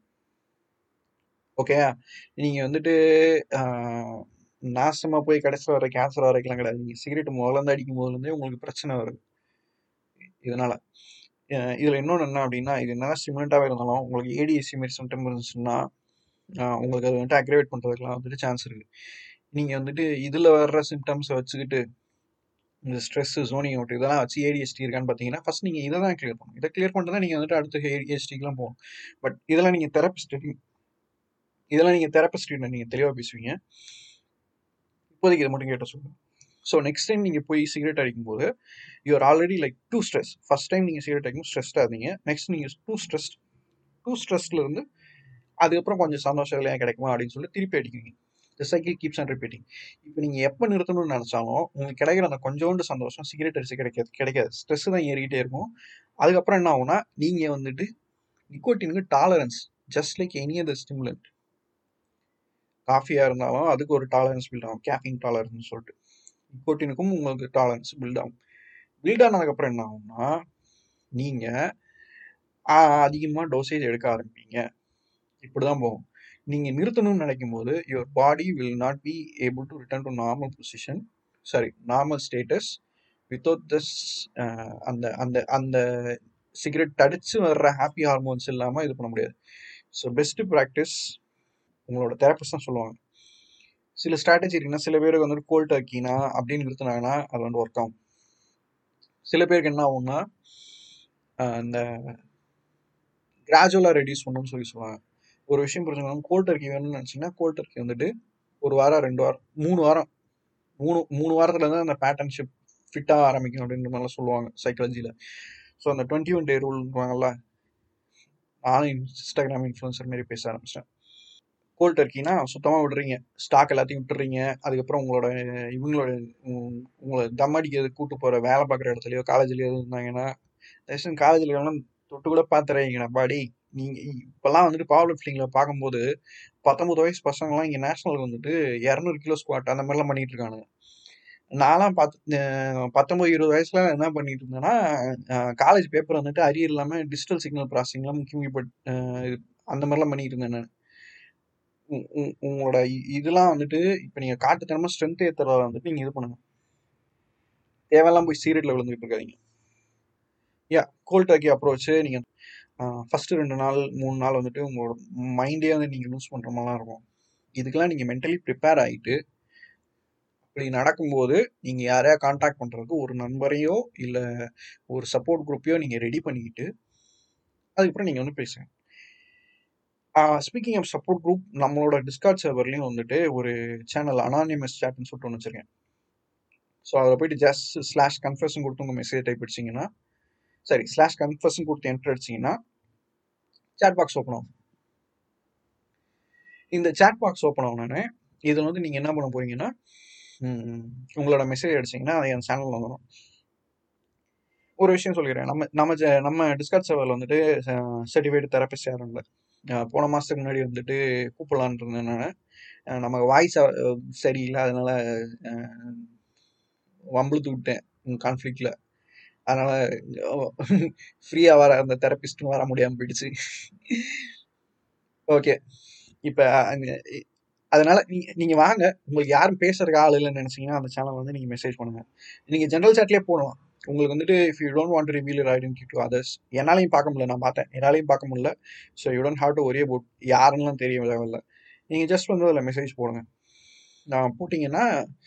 ஓகே நீங்க வந்துட்டு ஆஹ், நாசமா போய் கடைசியில் வர கேன்சர் வரைக்கலாம் கிடையாது நீங்க சிகரெட் முதல்ல இருந்து அடிக்கும் போதுல இருந்தே உங்களுக்கு பிரச்சனை வருது இதனால அஹ் இதுல இன்னொன்று என்ன அப்படின்னா இது என்ன சிமெண்டாகவே இருந்தாலும் உங்களுக்கு ஏடிஎஸ்சி மாதிரி சிம்டம் இருந்துச்சுன்னா ஆஹ் உங்களுக்கு அது வந்துட்டு அக்ரிவேட் பண்றதுக்குலாம் வந்துட்டு சான்ஸ் இருக்கு நீங்க வந்துட்டு இதுல வர்ற சிம்டம்ஸை வச்சுக்கிட்டு இந்த ஸ்ட்ரெஸ் ஜோனிங் அவுட் இதெல்லாம் வச்சு ஏடிஎஸ்டி இருக்கான்னு பார்த்தீங்கன்னா ஃபர்ஸ்ட் நீங்க இதை தான் கிளியர் பண்ணணும் இதை கிளியர் பண்ணிட்டு தான் நீங்க வந்துட்டு அடுத்த ஏடிஎஸ்டிக்குலாம் போகணும் பட் இதெல்லாம் நீங்க தெரபிஸ்ட் இதெல்லாம் நீங்க தெரபிஸ்ட் நீங்க தெளிவா பேசுவீங்க இப்போதைக்கு இதை மட்டும் கேட்ட சொல்லுங்க ஸோ நெக்ஸ்ட் டைம் நீங்கள் போய் சிகரெட் அடிக்கும்போது you're already like two stress first time நீங்கள் சிகரெட் அடிக்கும் ஸ்ட்ரெஸ்டாக இருந்தீங்க நெக்ஸ்ட் நீங்கள் டூ ஸ்ட்ரெஸ் டூ ஸ்ட்ரெஸ்ல இருந்து அதுக்கப்புறம் கொஞ்சம் சந்தோஷம் இல்லையா கிடைக்குமா அப்படின்னு சொல்லி திருப்பி அடிக்குவீங்க இந்த சைக்கிள் கீப்ஸ் அண்ட் ரிப்பீட்டிங் இப்போ நீங்கள் எப்போ நிறுத்தணும்னு நினச்சாலும் உங்களுக்கு கிடைக்கிற அந்த கொஞ்சோண்டு சந்தோஷம் சிகரெட் அடிச்சு கிடைக்காது கிடைக்காது ஸ்ட்ரெஸ் தான் ஏறிக்கிட்டே இருக்கும் அதுக்கப்புறம் என்ன ஆகும்னா நீங்கள் வந்துட்டு நிக்கோட்டினுக்கு tolerance just like any other stimulant காஃபியாக இருந்தாலும் அதுக்கு ஒரு டாலரன்ஸ் பில்ட் ஆகும் கேஃபின் டாலரன்ஸ் சொல்லிட்டு நிக்கோட்டினுக்கும் உங்களுக்கு டாலரன்ஸ் பில்ட் ஆகும் பில்ட் ஆனதுக்கப்புறம் என்ன ஆகும்னா நீங்கள் அதிகமாக டோசேஜ் எடுக்க ஆரம்பிப்பீங்க இப்படிதான் போகும் நீங்க நிறுத்தணும்னு நினைக்கும் போது your body will not be able to return to normal position sorry normal status without this அந்த அந்த அந்த சிகரெட் தடிச்சு வர்ற ஹாப்பி ஹார்மோன்ஸ் இல்லாமல் இது பண்ண முடியாது ஸோ பெஸ்ட் ப்ராக்டிஸ் உங்களோட தெரப்பிஸ்ட் தான் சொல்லுவாங்க சில ஸ்ட்ராட்டஜி இருக்குன்னா சில பேருக்கு வந்துட்டு கோல்ட் டர்க்கினா அப்படின்னு நிறுத்தினாங்கன்னா அது வந்து ஒர்க் ஆகும் சில பேருக்கு என்ன ஆகும்னா ஆஹ் இந்த கிராஜுவலாக ரெடியூஸ் பண்ணணும்னு சொல்லி சொல்லுவாங்க ஒரு விஷயம் புரிஞ்சுக்கணும் கோல்ட் டர்க்கி வேணும்னு நினச்சிங்கன்னா கோல்ட் டர்க்கி வந்துட்டு ஒரு வாரம் ரெண்டு வாரம் மூணு வாரம் மூணு மூணு வாரத்துல இருந்து அந்த பேட்டர்ன் ஷிப் ஃபிட்டாக ஆரம்பிக்கும் அப்படின்ற மாதிரிலாம் சொல்லுவாங்க சைக்காலஜியில் ஸோ அந்த டுவெண்ட்டி ஒன் டே ரூல்வாங்கல்ல நானும் இன்ஸ்டாகிராம் இன்ஃப்ளூன்சர் மாதிரி பேச ஆரம்பிச்சிட்டேன் கோல்ட் டர்க்கினா சுத்தமாக விடுறீங்க ஸ்டாக் எல்லாத்தையும் விட்டுறீங்க அதுக்கப்புறம் உங்களோட இவங்களோட உம், உங்களை தம் அடிக்கிறது கூட்டு போகிற வேலை பார்க்குற இடத்துலையோ காலேஜ்லையோ இருந்தாங்கன்னா காலேஜில் எல்லாம் தொட்டு கூட பார்த்துறீங்கண்ணா பாடி நீங்க இப்பெல்லாம் வந்துட்டு பவர் லிஃப்டிங்ல பார்க்கும்போது பத்தொன்பது வயசு பசங்கலாம் இங்க நேஷனலுக்கு வந்துட்டு இரநூறு கிலோ ஸ்குவாட் அந்த மாதிரிலாம் பண்ணிட்டு இருக்கானுங்க நான்லாம் பத் பத்தொன்பது இருபது வயசுல என்ன பண்ணிட்டு இருந்தேன்னா காலேஜ் பேப்பர் வந்துட்டு அரியர் இல்லாம டிஜிட்டல் சிக்னல் ப்ராசஸிங்லாம் முக்கியம் பட் அந்த மாதிரிலாம் பண்ணிட்டு இருந்தேன் நான் உ- உ- உங்களோட இ- இதெல்லாம் வந்துட்டு இப்போ நீங்க காட்டுத்தனமா ஸ்ட்ரென்த் ஏத்துறத வந்துட்டு நீங்க இது பண்ணுங்க தேவையெல்லாம் போய் சீரியட்ல விழுந்துட்டு இருக்காதீங்க யா கோல் டர்க்கி அப்ரோச் நீங்க ஃபர்ஸ்ட் ரெண்டு நாள் மூணு நாள் வந்துட்டு உங்களோட மைண்டே வந்து நீங்க லூஸ் பண்ற மாதிரிலாம் இருக்கும் இதுக்கெல்லாம் நீங்க மென்டலி ப்ரிப்பேர் ஆயிட்டு அப்படி நடக்கும்போது நீங்க யாரையா காண்டாக்ட் பண்றதுக்கு ஒரு நண்பரையோ இல்ல ஒரு சப்போர்ட் குரூப்பையோ நீங்க ரெடி பண்ணிக்கிட்டு அதுக்கப்புறம் நீங்க வந்து பேசுங்க ஸ்பீக்கிங் ஆஃப் சப்போர்ட் குரூப் நம்மளோட டிஸ்கார்ட் சர்வர்லயும் வந்துட்டு ஒரு சேனல் அனானிமஸ் சேட்னு சொல்லிட்டு ஒன்று வச்சிருக்கேன் ஸோ அதில் போயிட்டு ஜஸ்ட் ஸ்லாஷ் கன்ஃபர்ஷன் கொடுத்து உங்கள் மெசேஜ் டைப் அடிச்சிங்கன்னா சரி ஸ்லாஷ் கன்ஃபர்ஷன் கொடுத்து என்டர் அடிச்சிங்கன்னா சேட் பாக்ஸ் ஓப்பன் ஆகும் இந்த சேட் பாக்ஸ் ஓப்பன் ஆகணுன்னு இதில் வந்து நீங்கள் என்ன பண்ண போறீங்கன்னா ம், உங்களோட மெசேஜ் அடிச்சீங்கன்னா அது என் சேனல் வந்துடும் ஒரு விஷயம் சொல்லிடுறேன் நம்ம நம்ம ஜ- நம்ம டிஸ்கார்ட் சர்வரில் வந்துட்டு சர்டிஃபைடு தெரபிஸ்ட் யாரும் இல்லை அஹ் போன மாதத்துக்கு முன்னாடி வந்துட்டு கூப்பிடலான் இருந்தேன் நான் அஹ் நம்ம வாய்ஸ் சரியில்லை அதனால அஹ், வம்பிழுத்து விட்டேன் கான்ஃப்ளிக்ட்ல அதனால ஃப்ரீயா வர அந்த தெரபிஸ்ட்டும் வர முடியாம போயிடுச்சு ஓகே இப்ப அங்க- அதனால நீங்க நீங்க வாங்க உங்களுக்கு யாரும் பேசுறதுக்கு ஆள் இல்லைன்னு நினைச்சீங்கன்னா அந்த சேனல் வந்து நீங்க மெசேஜ் பண்ணுங்க நீங்க ஜெனரல் சாட்லயே போடலாம் உங்களுக்கு வந்துட்டு if you don't want reveal your identity to others என்னாலையும் பார்க்க முடியல நான் பார்த்தேன் என்னாலையும் பார்க்க முடியல so you don't have to worry about யாருன்னெலாம் தெரிய தேவையில்ல நீங்க ஜஸ்ட் வந்து அதில் மெசேஜ் போடுங்க நான் போட்டிங்கன்னா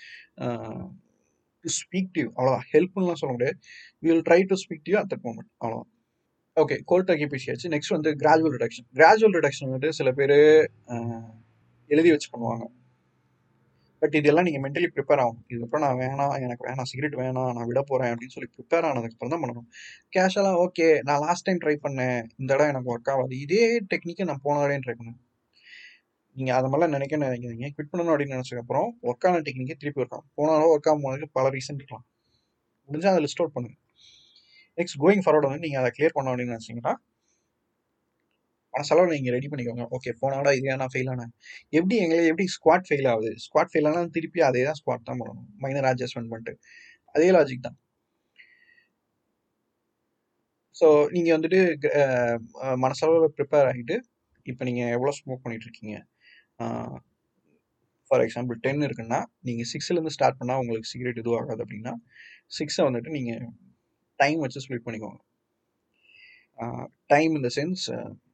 டு ஸ்பீக் டு அவ்வளோதான் ஹெல்ப்லாம் சொல்ல முடியாது will try to speak to at that moment அவ்வளோதான் ஓகே கோல் டர்க்கி பேசியாச்சு நெக்ஸ்ட் வந்து கிராஜுவல் ரிடக்ஷன் கிராஜுவல் ரிடக்ஷன் வந்துட்டு சில பேர் எழுதி வச்சு பண்ணுவாங்க பட் இதெல்லாம் நீங்கள் மென்டலி ப்ரிப்பேர் ஆகும் இதுக்கப்புறம் நான் வேணாம் எனக்கு வேணாம் சிகரெட் வேணாம் நான் விட போகிறேன் அப்படின்னு சொல்லி ப்ரிப்பேர் ஆனதுக்கப்புறம் தான் பண்ணணும் கேஷுவலாக ஓகே நான் லாஸ்ட் டைம் ட்ரை பண்ணேன் இந்த இடம் எனக்கு ஒர்க் ஆகாது இதே டெக்னிக்கை நான் போன தடையும் ட்ரை பண்ணேன் நீங்கள் அது மாதிரிலாம் நினைக்க நினைக்காதீங்க குவிட் பண்ணணும் அப்படின்னு நினச்சதுக்கப்புறம் ஒர்க் ஆன டெக்னிக்கே திருப்பி ஒர்க் ஆகும் போன தடவை ஒர்க் ஆகும் போனதுக்கு பல ரீசன் இருக்கலாம் முடிஞ்சால் அதை லிஸ்ட் அவுட் பண்ணுங்க நெக்ஸ்ட் கோயிங் ஃபார்வர்ட் வந்து நீங்கள் அதை கிளியர் பண்ணணும் அப்படின்னு நினச்சிங்கன்னா மனசளவு நீங்கள் ரெடி பண்ணிக்கோங்க ஓகே போன விட இதே நான் ஃபெயில் ஆனேன் எப்படி எங்களை எப்படி ஸ்குவாட் ஃபெயில் ஆகுது ஸ்குவாட் ஃபெயில் ஆனால் திருப்பி அதே தான் ஸ்குவாட் தான் பண்ணணும் மைனர் அட்ஜஸ்ட்மெண்ட் பண்ணிட்டு அதே லாஜிக் தான் ஸோ நீங்கள் வந்துட்டு அஹ், அஹ், மனசளவு ப்ரிப்பேர் ஆகிட்டு இப்போ நீங்கள் எவ்வளோ ஸ்மோக் பண்ணிட்டு இருக்கீங்க ஃபார் எக்ஸாம்பிள் டென் இருக்குன்னா நீங்கள் சிக்ஸ்லேருந்து ஸ்டார்ட் பண்ணால் உங்களுக்கு சிகரெட் இதுவும் ஆகாது அப்படின்னா சிக்ஸை வந்துட்டு நீங்கள் டைம் வச்சு ஸ்ப்ளிட் பண்ணிக்கோங்க டைம் இந்த சென்ஸ்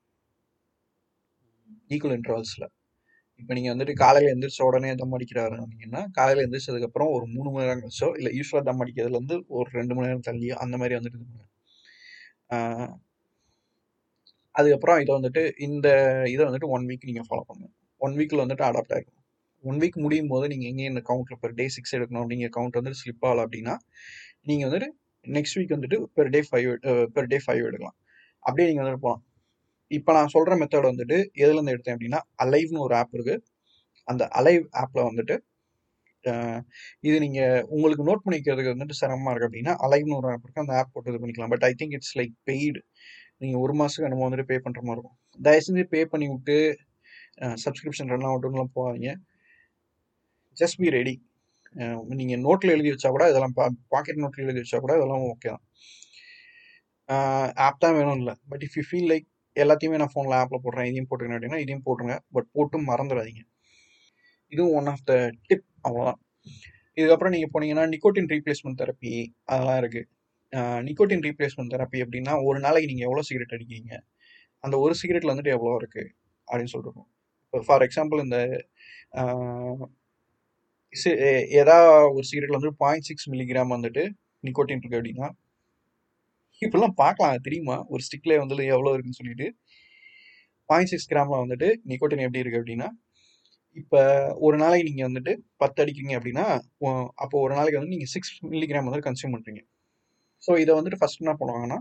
ஈக்குவல் இன்டர்வல்ஸில் இப்போ நீங்கள் வந்துட்டு காலையில் எந்திரிச்ச உடனே தம் அடிக்கிறாரு அப்படின்னா காலையில் எந்திரிச்சதுக்கப்புறம் ஒரு மூணு மணி நேரம் கழிச்சோ இல்லை யூஸ்வலாக தம் அடிக்கிறதுலேருந்து ஒரு ரெண்டு மணி நேரம் தள்ளியோ அந்த மாதிரி வந்துட்டு இது பண்ணுங்க. ஆஹ் அதுக்கப்புறம் இதை வந்துட்டு இந்த இதை வந்துட்டு ஒன் வீக் நீங்கள் ஃபாலோ பண்ணுங்க ஒன் வீக்கில் வந்துட்டு அடாப்ட் ஆகிடும் ஒன் வீக் முடியும் போது நீங்கள் எங்கேயும் இந்த கவுண்ட்டில் பெர் டே சிக்ஸ் எடுக்கணும் அப்படிங்கிற கவுண்ட் வந்துட்டு ஸ்லிப் ஆகல அப்படின்னா நீங்கள் வந்துட்டு நெக்ஸ்ட் வீக் வந்துட்டு per day five per day five எடுக்கலாம் அப்படியே நீங்கள் வந்துட்டு போகலாம் இப்போ நான் சொல்கிற மெத்தட் வந்துட்டு எதுலேருந்து எடுத்தேன் அப்படின்னா அலைவ்னு ஒரு ஆப் இருக்குது அந்த அலைவ் ஆப்பில் வந்துட்டு அஹ், இது நீங்கள் உங்களுக்கு நோட் பண்ணிக்கிறதுக்கு வந்துட்டு சிரமமாக இருக்குது அப்படின்னா அலைவ்னு ஒரு ஆப் இருக்குது அந்த ஆப் போட்டு இது பண்ணிக்கலாம் but I think it's like paid நீங்கள் ஒரு மாதத்துக்கு நம்ம வந்துட்டு பே பண்ணுற மாதிரி இருக்கும் தயவு செஞ்சு பே பண்ணி விட்டு சப்ஸ்கிரிப்ஷன் ரன் ஆகட்டும்லாம் போகாதீங்க ஜஸ்ட் பி ரெடி நீங்கள் நோட்டில் எழுதி வச்சா கூட இதெல்லாம் பாக்கெட் நோட்டில் எழுதி வச்சா கூட இதெல்லாம் ஓகே தான் ஆப் தான் வேணும் இல்லை but if you feel like எல்லாத்தையுமே நான் ஃபோனில் ஆப்பில் போடுறேன் இதையும் போட்டுக்கிறேன் அப்படின்னா இதையும் போட்டுருங்க பட் போட்டும் மறந்துடாதீங்க இதுவும் ஒன் ஆஃப் த டிப் அவ்வளோதான் இதுக்கப்புறம் நீங்கள் போனீங்கன்னா நிக்கோட்டின் ரீப்ளேஸ்மெண்ட் தெரப்பி அதெல்லாம் இருக்குது நிக்கோட்டின் ரீப்ளேஸ்மெண்ட் தெரப்பி அப்படின்னா ஒரு நாளைக்கு நீங்கள் எவ்வளோ சிகரெட் அடிக்கிறீங்க அந்த ஒரு சிகரெட்டில் வந்துட்டு எவ்வளோ இருக்குது அப்படின்னு சொல்லிருக்கோம் இப்போ ஃபார் எக்ஸாம்பிள் இந்த ஆஹ், சி- எ- ஏதா ஒரு சிகரெட்ல வந்து பாயிண்ட் சிக்ஸ் மில்லிகிராம் வந்துட்டு நிக்கோட்டின் இருக்கு அப்படின்னா இப்பெல்லாம் பார்க்கலாம் தெரியுமா ஒரு ஸ்டிக்ல வந்து எவ்வளோ இருக்குன்னு சொல்லிட்டு பாயிண்ட் சிக்ஸ் கிராம்ல வந்துட்டு நிக்கோட்டின் எப்படி இருக்கு அப்படின்னா இப்போ ஒரு நாளைக்கு நீங்கள் வந்துட்டு பத்து அடிக்கிறீங்க அப்படின்னா ஒ- அப்போ ஒரு நாளைக்கு வந்து நீங்கள் சிக்ஸ் மில்லிகிராம் வந்து கன்சியூம் பண்ணுறீங்க ஸோ இதை வந்துட்டு ஃபர்ஸ்ட் என்ன பண்ணுவாங்கன்னா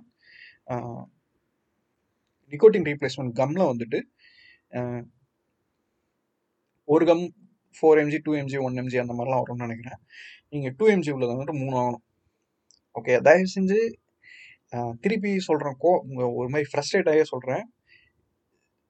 நிக்கோட்டின் ரீப்ளேஸ்மெண்ட் கம்மில் வந்துட்டு ஆஹ், ஒரு gum four MG two MG one MG அந்த மாதிரிலாம் வரும்னு நினைக்கிறேன் நீங்கள் டூ எம்ஜி உள்ளது வந்துட்டு மூணு வாங்கணும் ஓகே தயவு செஞ்சு ஆஹ், திருப்பி சொல்கிறேன் கோ உங்க ஒரு மாதிரி ஃப்ரஸ்ட்ரேட் ஆகியே சொல்கிறேன்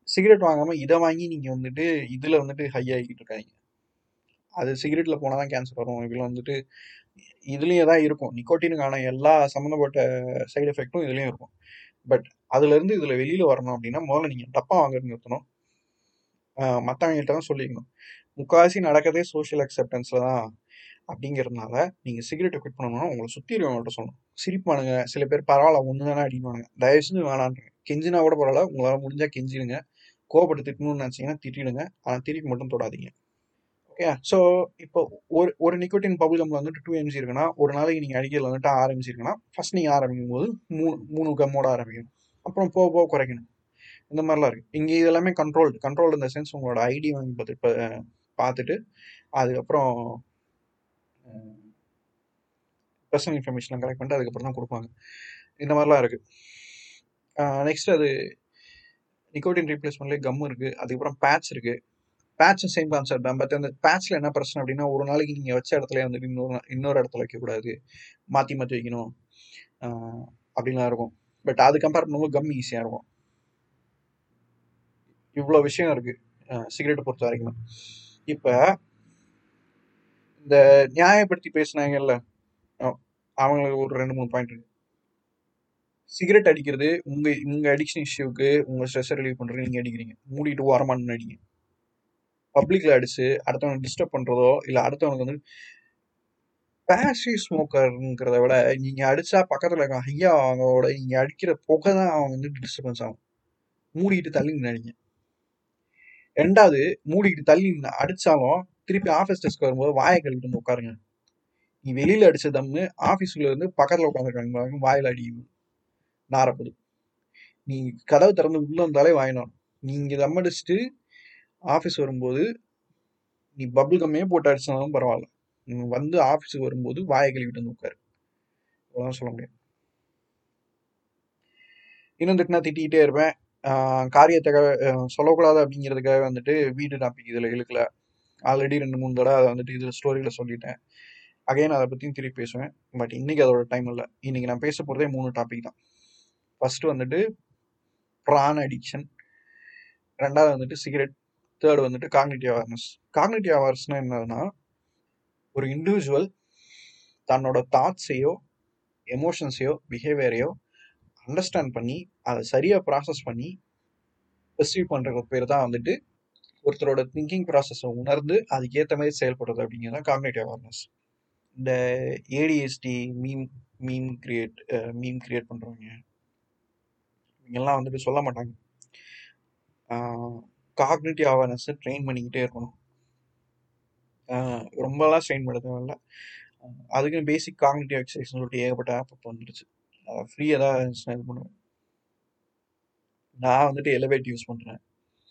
சிகரெட் வாங்காம இதை வாங்கி நீங்க வந்துட்டு இதுல வந்துட்டு ஹை ஆகிட்டு இருக்காங்க அது சிகரெட்ல போனாதான் கேன்சர் வரும் இதுல வந்துட்டு இதுலயும் தான் இருக்கும் நிக்கோட்டினுக்கான எல்லா சம்மந்தப்பட்ட சைடு எஃபெக்ட்டும் இதுலயும் இருக்கும் பட் அதுல இருந்து இதுல வெளியில வரணும் அப்படின்னா முதல்ல நீங்க டப்பா வாங்குறது நிறுத்தணும் ஆஹ் மத்தவங்ககிட்ட தான் சொல்லிக்கணும் முக்காவாசி நடக்கிறதே சோஷியல் அக்செப்டன்ஸ்ல தான் அப்படிங்கிறதுனால நீங்க சிகரெட்டை குவிட் பண்ணணும்னா உங்களை சுத்தி இருக்கவங்கள்ட்ட சொல்லணும் சிரிப்பானுங்க சில பேர் பரவாயில்ல ஒன்று தானே அடிப்பானுங்க தயவு செஞ்சு வேணான்றேன் கெஞ்சினா கூட பரவாயில்ல உங்களால முடிஞ்சா கெஞ்சிடுங்க கோவப்பட்டு திட்டணும்னு நினைச்சீங்கன்னா திட்டிடுங்க ஆனா திருப்பி மட்டும் தொடாதீங்க ஓகே ஸோ இப்போ ஒரு ஒரு நிக்கோட்டின் பபுல்கம்ல வந்துட்டு டூ எம்சி இருக்குன்னா ஒரு நாளைக்கு நீங்கள் அடிக்கிறதுல வந்துட்டு ஆறு எம்சி இருக்குன்னா ஃபர்ஸ்ட் நீங்கள் ஆரம்பிக்கும் போது மூணு மூணு கம்மோட ஆரம்பிக்கணும் அப்புறம் போக போக குறைக்கணும் இந்த மாதிரிலாம் இருக்கு இங்கே இது எல்லாமே கண்ட்ரோல்டு கண்ட்ரோல் இந்த சென்ஸ் உங்களோட ஐடி வாங்கி பார்த்து இப்போ பார்த்துட்டு அதுக்கப்புறம் பர்சனல் இன்ஃபர்மேஷன் கலெக்ட் பண்ணிட்டு அதுக்கப்புறம் தான் கொடுப்பாங்க இந்த மாதிரிலாம் இருக்கு நெக்ஸ்ட் அது நிக்கோட்டின் ரீப்ளேஸ்மெண்ட்லேயே கம் இருக்கு அதுக்கப்புறம் பேட்ச் இருக்கு பேட்சும் சேம் கான்செப்ட் தான் பட் அந்த பேட்ச்ல என்ன பிரச்சனை அப்படின்னா ஒரு நாளைக்கு நீங்க வச்ச இடத்துல வந்துட்டு இன்னொரு நா- இன்னொரு இடத்துல வைக்கக்கூடாது மாத்தி மாத்தி வைக்கணும் ஆஹ் அப்படிலாம் இருக்கும் பட் அது கம்பேர் பண்ணும்போது கம் ஈஸியா இருக்கும் இவ்வளோ விஷயம் இருக்கு சிகரெட் பொறுத்த வரைக்கும் இப்ப இந்த நியாயப்படுத்தி பேசுனாங்கல்ல அஹ் அவங்களுக்கு ஒரு ரெண்டு மூணு பாயிண்ட் இருக்கு சிகரெட் அடிக்கிறது உங்க உங்க அடிக்ஷன் இஷ்யூக்கு உங்க ஸ்ட்ரெஸ் ரிலீவ் பண்றது நீங்க அடிக்கிறீங்க மூடிட்டு ஓரமா நின்னு அடிங்க பப்ளிக்ல அடிச்சு அடுத்தவங்க டிஸ்டர்ப் பண்றதோ இல்ல அடுத்தவனுக்கு வந்து பேசிவ் ஸ்மோக்கர்ங்கிறத விட நீங்க அடிச்சா பக்கத்துல இருக்க ஐயா அவங்களோட நீங்க அடிக்கிற புகை தான் அவங்க வந்து டிஸ்டர்பன்ஸ் ஆகும் மூடிட்டு தள்ளி நின்னு அடிங்க ரெண்டாவது மூடிட்டு தள்ளி நின்னு அடிச்சாலும் திருப்பி ஆஃபீஸ் டெஸ்க் வரும்போது வாயை கழுவிட்டு வந்து உட்காருங்க நீ வெளியில அடிச்ச தம்மு ஆபீஸ்ல இருந்து பக்கத்துல உட்காந்துருக்காங்க வாயில அடி நாரப்போகுது நீ கதவு திறந்து உள்ள வந்தாலே வாயினோம் நீங்க தம் அடிச்சுட்டு ஆஃபீஸ் வரும்போது நீ பபுள் கம்மே போட்டு அடிச்சாலும் பரவாயில்ல நீ வந்து ஆஃபீஸுக்கு வரும்போது வாயை கழுவிட்டு வந்து உட்காரு அவ்வளவுதான் சொல்ல முடியும் இன்னும் திட்டினா திட்டிகிட்டே இருப்பேன் ஆஹ் காரியத்தை ஆஹ் சொல்லக்கூடாது அப்படிங்கிறதுக்காக வந்துட்டு வீடு டாபிக் இதில் இழுக்கல ஆல்ரெடி ரெண்டு மூணு தடவை அதை வந்துட்டு இதில் ஸ்டோரியில் சொல்லிட்டேன் அகைன் அதை பற்றியும் திருப்பி பேசுவேன் பட் இன்னைக்கு அதோட டைம் இல்லை இன்னைக்கு நான் பேச போகிறதே மூணு டாபிக் தான் ஃபர்ஸ்ட் வந்துட்டு ப்ரான் அடிக்ஷன் ரெண்டாவது வந்துட்டு சிகரெட் தேர்ட் வந்துட்டு காக்னிட்டிவ் அவேர்னஸ் காக்னிட்டிவ் அவேர்னஸ்னா என்னதுன்னா ஒரு இண்டிவிஜுவல் தன்னோட தாட்ஸையோ எமோஷன்ஸையோ பிஹேவியரையோ அண்டர்ஸ்டாண்ட் பண்ணி அதை சரியாக ப்ராசஸ் பண்ணி பெர்சீவ் பண்ணுறது பேர் தான் வந்துட்டு ஒருத்தரோட திங்கிங் ப்ராசஸை உணர்ந்து அதுக்கேற்ற மாதிரி செயல்படுறது அப்படிங்கிறது தான் காக்னேட்டிவ் அவேர்னஸ் இந்த ADHD meme meme create meme create பண்ணுறவங்க இவங்கெல்லாம் வந்துட்டு சொல்ல மாட்டாங்க காக்னேட்டிவ் அவேர்னஸை ட்ரெயின் பண்ணிக்கிட்டே இருக்கணும் ஆஹ் ரொம்பலாம் ஸ்ட்ரெயின் பண்ண தேவையில்ல ஆஹ் அதுக்கு பேசிக் காக்னேட்டிவ் எக்ஸசைஸ் சொல்லிட்டு ஏகப்பட்ட ஆப் இப்போ வந்துடுச்சு ஃப்ரீயாக தான் இருந்துச்சுன்னா இது பண்ணுவேன் நான் வந்துட்டு எலவேட் யூஸ் பண்ணுறேன்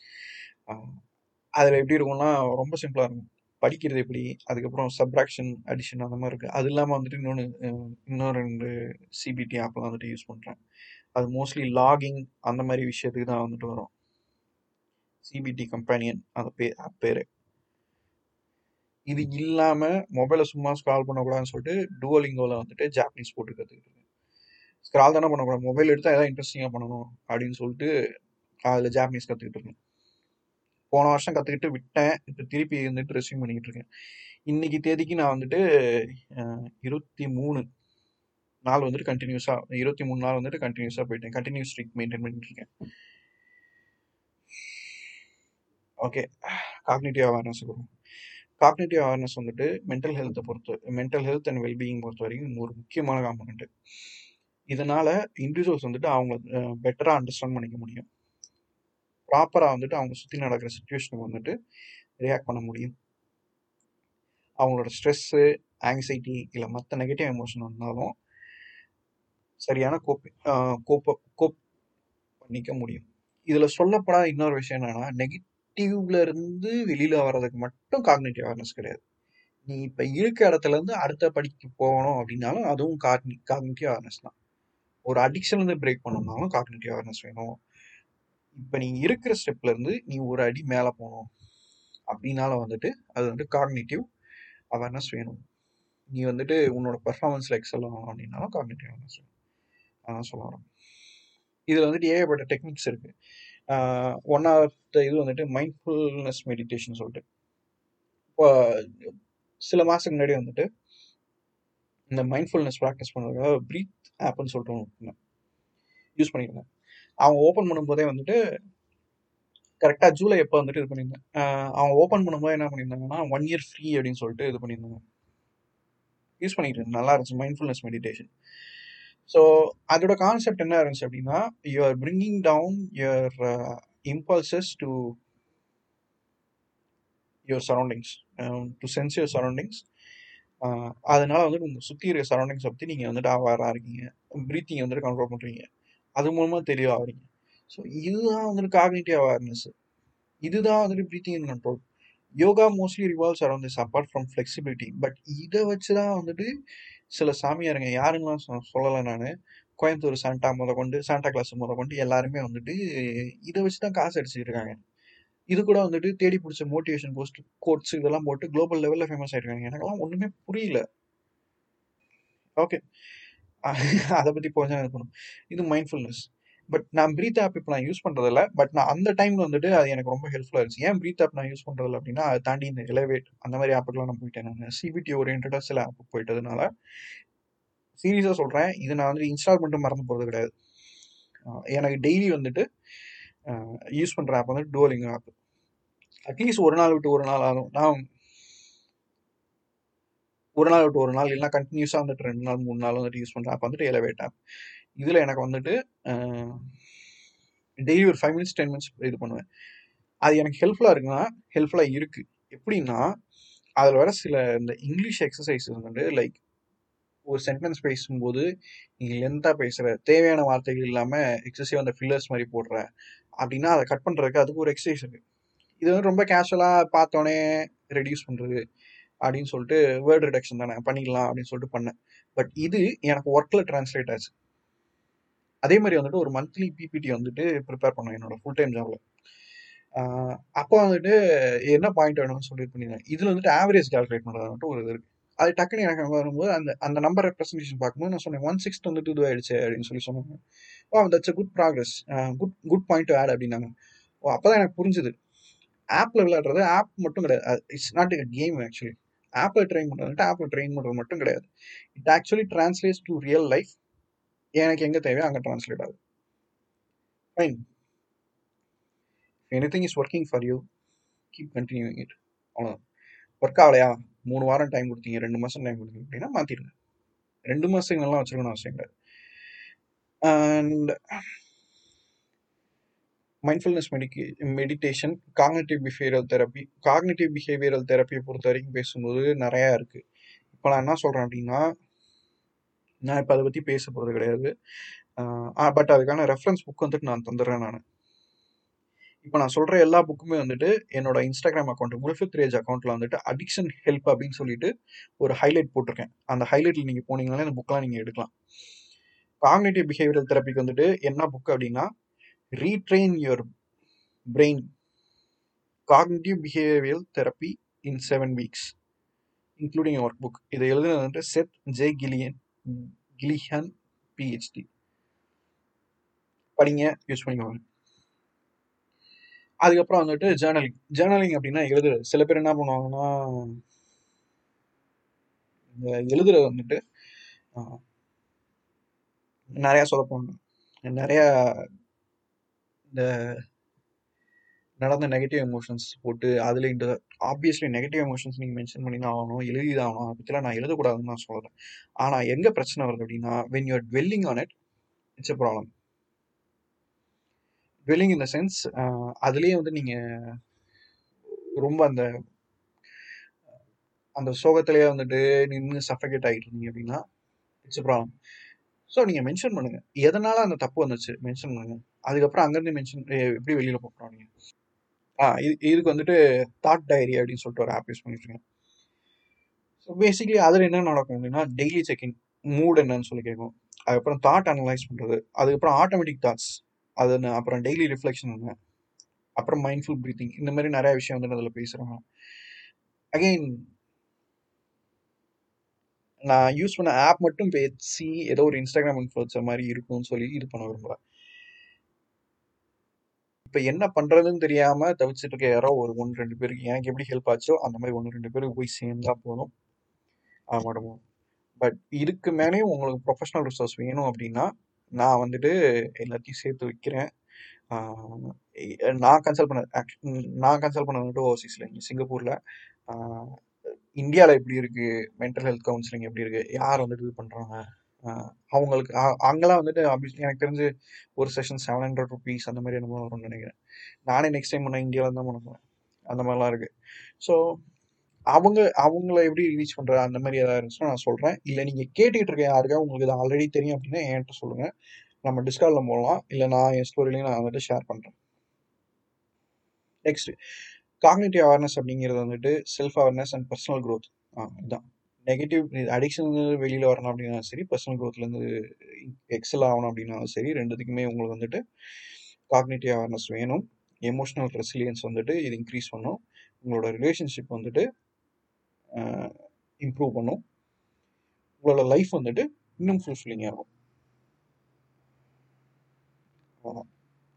அதில் எப்படி இருக்கும்னா ரொம்ப சிம்பிளாக இருக்கும் படிக்கிறது எப்படி அதுக்கப்புறம் சப்ராக்ஷன் அடிஷன் அந்த மாதிரி இருக்குது அது இல்லாமல் வந்துட்டு இன்னொன்று இன்னும் ரெண்டு சிபிடி ஆப்லாம் வந்துட்டு யூஸ் பண்ணுறேன் அது மோஸ்ட்லி லாகிங் அந்த மாதிரி விஷயத்துக்கு தான் வந்துட்டு வரும் சிபிடி கம்பேனியன் அந்த பே ஆப் பேர் இது இல்லாமல் மொபைலை சும்மா ஸ்க்ரால் பண்ணக்கூடாதுன்னு சொல்லிட்டு டுவலிங்கோவில் வந்துட்டு ஜாப்பனீஸ் போட்டு கற்றுக்கிட்டு இருக்கேன் ஸ்க்ரால் தானே பண்ணக்கூடாது மொபைல் எடுத்தால் எதாவது இன்ட்ரெஸ்டிங்காக பண்ணணும் அப்படின்னு சொல்லிட்டு அதில் ஜாப்பனீஸ் கற்றுக்கிட்டு இருக்கேன் போன வருஷம் கற்றுக்கிட்டு விட்டேன் இப்போ திருப்பி வந்துட்டு ரெஸ்யூம் பண்ணிக்கிட்டு இருக்கேன் இன்னைக்கு தேதிக்கு நான் வந்துட்டு இருபத்தி மூணு நாள் வந்துட்டு கண்டினியூஸாக இருபத்தி மூணு நாள் வந்துட்டு கண்டினியூஸாக போயிட்டேன் கண்டினியூஸ் ஸ்ட்ரிக் மெயின்டைன் பண்ணிட்டு இருக்கேன் ஓகே காக்னேட்டிவ் அவேர்னஸ் வரும் காக்னேட்டிவ் அவேர்னஸ் வந்துட்டு மென்டல் ஹெல்த்தை பொறுத்து மென்டல் ஹெல்த் அண்ட் வெல்பீயிங் பொறுத்த வரைக்கும் ஒரு முக்கியமான காம்பனண்ட் இதனால இண்டிவிஜுவல்ஸ் வந்துட்டு அவங்க பெட்டராக அண்டர்ஸ்டாண்ட் பண்ணிக்க முடியும் ப்ராப்பராக வந்துட்டு அவங்க சுற்றி நடக்கிற சுச்சுவேஷனுக்கு வந்துட்டு ரியாக்ட் பண்ண முடியும் அவங்களோட ஸ்ட்ரெஸ்ஸு ஆங்ஸைட்டி இல்லை மற்ற நெகட்டிவ் எமோஷன் வந்தாலும் சரியான கோப் கோப்ப கோப் பண்ணிக்க முடியும் இதில் சொல்லப்படாத இன்னொரு விஷயம் என்னன்னா நெகட்டிவ்ல இருந்து வெளியில வர்றதுக்கு மட்டும் காக்னேட்டிவ் அவேர்னஸ் கிடையாது நீ இப்போ இருக்க இடத்துல இருந்து அடுத்த படிக்கு போகணும் அப்படின்னாலும் அதுவும் காக்னி காக்னேட்டிவ் அவேர்னஸ் தான் ஒரு அடிக்ஷன்ல இருந்து பிரேக் பண்ணணும்னாலும் காக்னேட்டிவ் அவேர்னஸ் வேணும் இப்போ நீ இருக்கிற ஸ்டெப்ல இருந்து நீ ஒரு அடி மேலே போகணும் அப்படின்னாலும் வந்துட்டு அது வந்து காக்னேட்டிவ் அவேர்னஸ் வேணும் நீ வந்துட்டு உன்னோட பர்ஃபார்மன்ஸ்ல எக்ஸல் ஆகணும் அப்படின்னாலும் காக்னேட்டிவ் அவேர்னஸ் வேணும் அதான் சொல்ல வரேன் இதில் வந்துட்டு ஏகப்பட்ட டெக்னிக்ஸ் இருக்கு ஒன் ஆஃப் த இது வந்துட்டு மைண்ட்ஃபுல்னஸ் மெடிடேஷன் சொல்லிட்டு இப்போ சில மாதத்துக்கு முன்னாடி வந்துட்டு இந்த மைண்ட்ஃபுல்னஸ் ப்ராக்டிஸ் பண்ணுறதுக்காக ப்ரீத் ஆப்னு சொல்லிட்டு ஒன்று யூஸ் பண்ணியிருந்தேன் அவங்க ஓப்பன் பண்ணும்போதே வந்துட்டு கரெக்டாக ஜூலை எப்போ வந்துட்டு இது பண்ணியிருந்தேன் ஆஹ் அவங்க ஓப்பன் பண்ணும்போது என்ன பண்ணியிருந்தாங்கன்னா ஒன் இயர் ஃப்ரீ அப்படின்னு சொல்லிட்டு இது பண்ணியிருந்தாங்க யூஸ் பண்ணிட்டு இருந்தேன். நல்லா இருந்துச்சு மைண்ட்ஃபுல்னஸ் மெடிடேஷன் ஸோ அதோட கான்செப்ட் என்ன இருந்துச்சு அப்படின்னா you are bringing down your impulses to your surroundings to sense your surroundings அதனால வந்துட்டு உங்கள் சுற்றி இருக்க சரௌண்டிங்ஸை பற்றி நீங்கள் வந்துட்டு அவேராக இருக்கீங்க ப்ரீத்திங் வந்துட்டு கண்ட்ரோல் பண்ணுறீங்க அது மூலமாக தெளிவாகிறீங்க ஸோ இதுதான் வந்துட்டு காக்னிட்டிவ் அவேர்னஸ் இதுதான் வந்துட்டு breathing and control yoga mostly revolves around this apart from flexibility but இதை வச்சு தான் வந்துட்டு சில சாமியாருங்க யாருங்களாம் சொ சொல்லலை நான் கோயம்புத்தூர் சாண்டா முத கொண்டு சாண்டா கிளாஸ் முத கொண்டு எல்லாருமே வந்துட்டு இதை வச்சு தான் காசு அடிச்சுட்டு இருக்காங்க இது கூட வந்துட்டு தேடி பிடிச்ச மோட்டிவேஷன் போஸ்ட் கோட்ஸ் இதெல்லாம் போட்டு குளோபல் லெவலில் ஃபேமஸ் ஆயிருக்காங்க எனக்கெல்லாம் ஒன்றுமே புரியல ஓகே அதை பற்றி கொஞ்சம் இருக்கணும் இது மைண்ட்ஃபுல்னஸ் பட் நான் ப்ரீத் ஆப் இப்போ நான் யூஸ் பண்ணுறதில்ல பட் நான் அந்த டைமில் வந்துட்டு அது எனக்கு ரொம்ப ஹெல்ப்ஃபுல்லாக இருந்துச்சு ஏன் ப்ரீத் ஆப் நான் யூஸ் பண்ணுறதில்ல அப்படின்னா அதை தாண்டி இந்த எலவேட் அந்த மாதிரி ஆப்புக்கெலாம் நான் போயிட்டேன் நான் சிபிடி ஓரியன்டாக சில ஆப் போயிட்டதுனால சீரியஸாக சொல்கிறேன் இது நான் வந்து இன்ஸ்டால் பண்ணிட்டு மறந்து போகிறது கிடையாது அஹ் எனக்கு டெய்லி வந்துட்டு யூஸ் பண்ணுற ஆப் வந்து டூவலிங் ஆப் அட்லீஸ்ட் ஒரு நாள் விட்டு ஒரு நாள் ஆகும் நான் ஒரு நாள் விட்டு ஒரு நாள் இல்லைனா கண்டினியூஸாக வந்துட்டு ரெண்டு நாள் மூணு நாள் வந்துட்டு யூஸ் பண்ணுற ஆப் வந்துட்டு எலவேட் ஆப் இதில் எனக்கு வந்துட்டு டெய்லி ஒரு ஃபைவ் மினிட்ஸ் டென் மினிட்ஸ் இது பண்ணுவேன் அது எனக்கு ஹெல்ப்ஃபுல்லாக இருக்குன்னா ஹெல்ப்ஃபுல்லாக இருக்குது எப்படின்னா அதில் வர சில இந்த இங்கிலீஷ் எக்ஸசைசஸ் வந்துட்டு லைக் ஒரு சென்டென்ஸ் பேசும்போது நீ லென்த்தாக பேசுகிற தேவையான வார்த்தைகள் இல்லாமல் எக்ஸசிவ் அந்த ஃபில்லர்ஸ் மாதிரி போடுற அப்படின்னா அதை கட் பண்ணுறதுக்கு அதுக்கு ஒரு எக்ஸசைஸ் இருக்குது இது வந்து ரொம்ப கேஷுவலாக பார்த்தோன்னே ரெடியூஸ் பண்ணுறது அப்படின்னு சொல்லிட்டு வேர்ட் ரிடக்ஷன் தானே பண்ணிக்கலாம் அப்படின்னு சொல்லிட்டு பண்ணேன் பட் இது எனக்கு ஒர்க்கில் டிரான்ஸ்லேட் ஆச்சு அதே மாதிரி வந்துட்டு ஒரு மந்த்லி பிபிடி வந்துட்டு ப்ரிப்பேர் பண்ணேன் என்னோட ஃபுல் டைம் ஜாப்ல அப்போ வந்துட்டு என்ன பாயிண்ட் வேணும்னு சொல்லி பண்ணியிருந்தேன் இதில் வந்துட்டு ஆவரேஜ் கால்குலேட் பண்ணுறது வந்துட்டு ஒரு இது இருக்கு அது டக்குன்னு எனக்கு அங்க வரும்போது அந்த அந்த நம்பர் ரெப்ரஸன்டேஷன் பார்க்கும்போது நான் சொன்னேன் ஒன் சிக்ஸ்த் வந்துட்டு இது ஆயிடுச்சு அப்படின்னு சொல்லி சொன்னாங்க oh that's a good progress good good point to add அப்படின்னாங்க ஓ அப்போ தான் எனக்கு புரிஞ்சுது ஆப்பில் விளையாடுறது ஆப் மட்டும் கிடையாது it's not a game actually ஆப்பில் ட்ரெயின் பண்ணுறது ஆப்பில் ட்ரெயின் பண்ணுறது மட்டும் கிடையாது it actually translates to real life எனக்கு எங்கே தேவையோ அங்கே டிரான்ஸ்லேட் ஆகுது fine anything is working for you keep continuing it அவ்வளோதான் ஒர்க் ஆகலையா மூணு வாரம் டைம் கொடுத்தீங்க ரெண்டு மாதம் டைம் கொடுத்தீங்க அப்படின்னா மாற்றிடுங்க ரெண்டு மாதத்துக்கு நல்லா வச்சுருக்கணும் அவசியம் கிடையாது அண்ட் மைண்ட்ஃபுல்னஸ் மெடிக்கே meditation cognitive behavioural therapy cognitive behavioural தெரப்பியை பொறுத்த வரைக்கும் பேசும்போது நிறையா இருக்குது இப்போ நான் என்ன சொல்கிறேன் அப்படின்னா நான் இப்போ அதை பற்றி பேச போகிறது கிடையாது பட் அதுக்கான ரெஃபரன்ஸ் புக் வந்துட்டு நான் தந்துடுறேன் நான் இப்போ நான் சொல்கிற எல்லா புக்குமே வந்துட்டு என்னோட இன்ஸ்டாகிராம் அக்கௌண்ட் முல்ஃபித் ரேஜ் அக்கௌண்ட்டில் வந்துட்டு அடிக்ஷன் ஹெல்ப் அப்படின்னு சொல்லிட்டு ஒரு ஹைலைட் போட்டிருக்கேன் அந்த ஹைலைட்டில் நீங்கள் போனீங்கனாலே அந்த புக்கெலாம் நீங்கள் எடுக்கலாம் காக்னேட்டிவ் பிஹேவியரல் தெரப்பிக்கு வந்துட்டு என்ன புக் அப்படின்னா retrain your brain cognitive behavioural therapy in seven weeks including workbook இதை எழுதுனது வந்துட்டு Seth J Gillian Gillihan PhD படிங்க யூஸ் பண்ணிக்கோங்க அதுக்கப்புறம் வந்துட்டு ஜேர்னலிங் ஜேர்னலிங் அப்படின்னா எழுதுறது சில பேர் என்ன பண்ணுவாங்கன்னா இந்த எழுதுறது வந்துட்டு நிறையா சொதப்பாங்க நிறையா இந்த நடந்த நெகட்டிவ் எமோஷன்ஸ் போட்டு அதில் இந்த ஆப்வியஸ்லி நெகட்டிவ் எமோஷன்ஸ் நீங்கள் மென்ஷன் பண்ணி தான் ஆகணும் எழுதி தான் ஆகணும் அதை பற்றிலாம் நான் எழுதக்கூடாதுன்னு நான் சொல்கிறேன் ஆனால் எங்கே பிரச்சனை வருது அப்படின்னா when you're dwelling on it it's a problem dwelling in the sense அதுலேயே வந்து நீங்கள் ரொம்ப அந்த அந்த சோகத்திலேயே வந்துட்டு நின்று சஃபகேட் ஆகிட்டு இருந்தீங்க அப்படின்னா இட்ஸ் ப்ராப்ளம் ஸோ நீங்கள் மென்ஷன் பண்ணுங்கள் எதனால் அந்த தப்பு வந்துச்சு மென்ஷன் பண்ணுங்கள் அதுக்கப்புறம் அங்கேருந்து மென்ஷன் எப்படி வெளியில் போகிறோம் நீங்கள் ஆ இது இதுக்கு வந்துட்டு தாட் டைரி அப்படின்னு சொல்லிட்டு ஒரு ஆப் யூஸ் பண்ணிட்டுருக்கேன் ஸோ பேசிக்லி அதில் என்ன நடக்கும் அப்படின்னா டெய்லி செக்கிங் மூட் என்னன்னு சொல்லி கேட்கும் அதுக்கப்புறம் தாட் அனலைஸ் பண்ணுறது அதுக்கப்புறம் ஆட்டோமேட்டிக் தாட்ஸ் அது என்ன அப்புறம் டெய்லி ரிஃப்ளெக்ஷன் என்ன அப்புறம் மைண்ட்ஃபுல் ப்ரீத்திங் இந்த மாதிரி நிறைய விஷயம் வந்துட்டு அதில் பேசுகிறாங்க அகெயின் நான் யூஸ் பண்ண ஆப் மட்டும் பேசி ஏதோ ஒரு இன்ஸ்டாகிராம் இன்ஃப்ளூன்சர் மாதிரி இருக்கும்னு சொல்லி இது பண்ண விரும்புகிறேன் இப்போ என்ன பண்றதுன்னு தெரியாம தவிச்சிட்டு இருக்க யாரோ ஒரு ஒன்று ரெண்டு பேருக்கு எனக்கு எப்படி ஹெல்ப் ஆச்சோ அந்த மாதிரி ஒன்று ரெண்டு பேருக்கு போய் சேர்ந்தா போதும் அது மட்டும் பட் இதுக்கு மேலேயும் உங்களுக்கு ப்ரொஃபஷனல் ரிசோர்ஸ் வேணும் அப்படின்னா நான் வந்துட்டு எல்லாத்தையும் சேர்த்து வைக்கிறேன் ஆஹ் எ- நான் கன்சல்ட் பண்ண act- ம், நான் கன்சல்ட் பண்ண வந்துட்டு ஓவர்சீஸ்ல இங்கே சிங்கப்பூர்ல இந்தியாவில் எப்படி இருக்கு மென்டல் ஹெல்த் கவுன்சிலிங் எப்படி இருக்கு யார் வந்துட்டு இது பண்றாங்க ஆஹ் அவங்களுக்கு அ- அங்கெல்லாம் வந்துட்டு obviously எனக்கு தெரிஞ்சு ஒரு செஷன் செவன் ஹண்ட்ரட் ருபீஸ் அந்த மாதிரி என்னமோ வரும்னு நினைக்கிறேன் நானே நெக்ஸ்ட் டைம் நான் இந்தியாவில் தான் பண்ண போறேன் அந்த மாதிரிலாம் இருக்கு ஸோ அவங்க அவங்கள எப்படி ரீச் பண்றது அந்த மாதிரி ஏதாவது இருந்துச்சுன்னா நான் சொல்றேன் இல்லை நீங்க கேட்டுக்கிட்டு இருக்க யாருக்கா உங்களுக்கு இது ஆல்ரெடி தெரியும் அப்படின்னா என்கிட்ட சொல்லுங்க நம்ம டிஸ்கார்ட்ல போடலாம் இல்லை நான் என் ஸ்டோரிலையும் நான் வந்துட்டு ஷேர் பண்றேன் நெக்ஸ்ட் காக்னிட்டிவ் அவேர்னஸ் அப்படிங்கிறது வந்துட்டு self awareness and personal growth ஆ இதுதான் நெகட்டிவ் அடிக்ஷன் வெளியில வரணும் அப்படின்னாலும் சரி பர்சனல் க்ரோத்லேருந்து எக்ஸல் ஆகணும் அப்படின்னாலும் சரி ரெண்டுத்துக்குமே உங்களுக்கு வந்துட்டு காக்னிட்டிவ் அவேர்னஸ் வேணும் எமோஷனல் ரெசிலியன்ஸ் வந்துட்டு இது இன்க்ரீஸ் பண்ணும் உங்களோட ரிலேஷன்ஷிப் வந்துட்டு இம்ப்ரூவ் பண்ணும் உங்களோட லைஃப் வந்துட்டு இன்னும் ஃபுல்ஃபில்லிங்காக இருக்கும் அவ்வளவுதான்.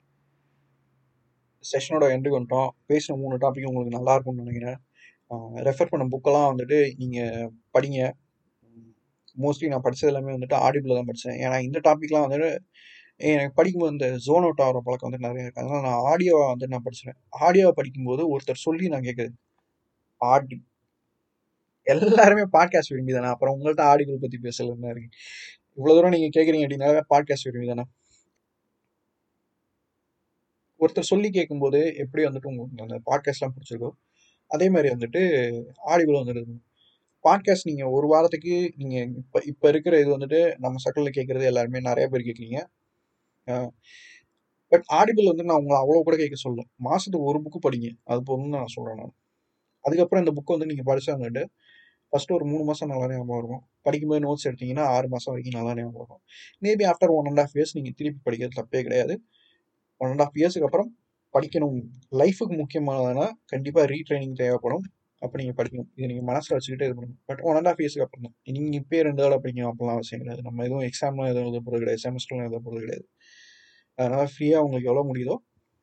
செஷனோட எண்டுக்கு வந்துட்டோம் பேசின மூணு டாபிக் உங்களுக்கு நல்லா இருக்கும்னு நினைக்கிறேன் ரெஃபர் பண்ண புக்கெல்லாம் வந்துட்டு நீங்கள் படிங்க மோஸ்ட்லி நான் படிச்சது எல்லாமே வந்துட்டு ஆடிபிள் தான் படித்தேன் ஏன்னா இந்த டாபிக்லாம் வந்துட்டு எனக்கு படிக்கும்போது இந்த ஜோன் அவுட் ஆகிற பழக்கம் வந்து நிறைய இருக்கு அதனால நான் ஆடியோவை வந்து நான் படிச்சிருவேன் ஆடியோவை படிக்கும்போது ஒருத்தர் சொல்லி நான் கேட்குறது ஆடி எல்லாருமே பாட்காஸ்ட் விரும்பி தானே அப்புறம் உங்கள்ட்ட ஆடிபிள் பற்றி பேசல என்ன இருக்கு இவ்வளோ தூரம் நீங்கள் கேட்குறீங்க அப்படின்னா பாட்காஸ்ட் விரும்பி தானே ஒருத்தர் சொல்லி கேட்கும்போது எப்படி வந்துட்டு உங்களுக்கு அந்த பாட்காஸ்ட்லாம் பிடிச்சிருக்கோ அதே மாதிரி வந்துட்டு ஆடிபிள் வந்துட்டு பாட்காஸ்ட் நீங்கள் ஒரு வாரத்துக்கு நீங்கள் இப்போ இப்போ இருக்கிற இது வந்துட்டு நம்ம சர்க்கிளில் கேட்குறது எல்லாருமே நிறைய பேர் கேட்குறீங்க பட் ஆடிபிள் வந்து நான் உங்களை அவ்வளோ கூட கேட்க சொல்ல மாதத்துக்கு ஒரு புக்கு படிங்க அது போதும்னு நான் சொல்கிறேன் நான் அதுக்கப்புறம் இந்த புக்கை வந்து நீங்கள் படிச்சா வந்துட்டு ஃபர்ஸ்ட் ஒரு மூணு மாதம் நல்லா ஞாபகம் இருக்கும் படிக்கும்போது நோட்ஸ் எடுத்தீங்கன்னா ஆறு மாதம் வரைக்கும் நல்லா ஞாபகம் இருக்கும் maybe after one and half years நீங்கள் திருப்பி படிக்கிறது தப்பே கிடையாது ஒன் அண்ட் ஆஃப் இயர்ஸ்க்கு அப்புறம் படிக்கணும் லைஃபுக்கு முக்கியமானதுன்னா கண்டிப்பாக ரீட்ரைனிங் தேவைப்படும் அப்போ நீங்கள் படிக்கணும் இது நீங்கள் மனசில் வச்சுக்கிட்டே இது பண்ணணும் பட் ஒன் அண்ட் ஆஃப் இயர்ஸ்க்கு அப்புறம் தான் நீங்கள் இப்போயே ரெண்டு தடவை படிக்கணும் அப்படிலாம் அவசியம் கிடையாது நம்ம எதுவும் எக்ஸாம்லாம் எதுவும் எழுத போகிறது கிடையாது செமஸ்டர்லாம் எழுத போகிறது கிடையாது அதனால் ஃப்ரீயாக உங்களுக்கு எவ்வளோ முடியுதோ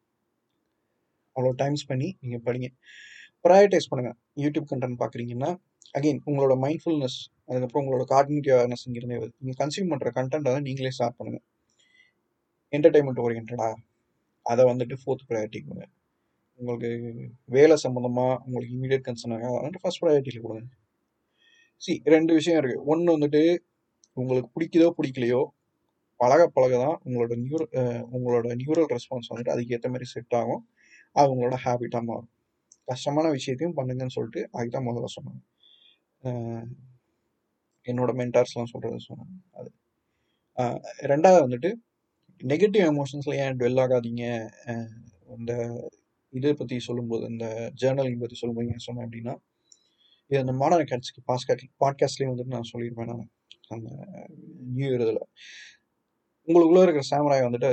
அவ்வளோ டைம்ஸ் பண்ணி நீங்கள் படிங்க ப்ரையாரிட்டைஸ் பண்ணுங்கள் யூடியூப் கண்டென்ட் பார்க்குறீங்கன்னா அகைன் உங்களோட மைண்ட்ஃபுல்னஸ் அதுக்கப்புறம் உங்களோட கார்டினிட்டிவ் அவேர்னஸ் இங்கிருந்தே வருது நீங்கள் கன்சியூம் பண்ணுற கண்டென்ட் வந்து நீங்களே ஸ்டார்ட் பண்ணுங்கள் என்டர்டைன்மெண்ட் ஓரியன்டா அதை வந்துட்டு ஃபோர்த் ப்ரையாரிட்டி கொடுங்க உங்களுக்கு வேலை சம்மந்தமாக உங்களுக்கு இமீடியட் கன்சர்ன் ஆகும் அதை வந்துட்டு ஃபர்ஸ்ட் ப்ரையாரிட்டியில் கொடுங்க சி ரெண்டு விஷயம் இருக்குது ஒன்று வந்துட்டு உங்களுக்கு பிடிக்குதோ பிடிக்கலையோ பழக பழக தான் உங்களோட நியூர உங்களோட நியூரல் ரெஸ்பான்ஸ் வந்துட்டு அதுக்கேற்ற மாதிரி செட் ஆகும் அது உங்களோட ஹேபிட்டாக மாறும் கஷ்டமான விஷயத்தையும் பண்ணுங்கன்னு சொல்லிட்டு அதுக்கு தான் முதல்ல சொன்னாங்க அஹ் என்னோட மென்டார்ஸ்லாம் சொல்கிறது சொன்னாங்க அது அஹ் ரெண்டாவது வந்துட்டு நெகட்டிவ் எமோஷன்ஸில் ஏன் டுவெல் ஆகாதீங்க அஹ் இந்த இதை பற்றி சொல்லும்போது இந்த ஜேர்னலிங் பற்றி சொல்லும்போது ஏன் சொன்னேன் அப்படின்னா இது அந்த மாடர்ன் அகாட்சிக்கு பாஸ்காட் பாட்காஸ்ட்லேயும் வந்துட்டு நான் சொல்லியிருப்பேன் நான் அந்த நியூ இயர் இதில் உங்களுக்குள்ளே இருக்கிற சாமராய் வந்துட்டு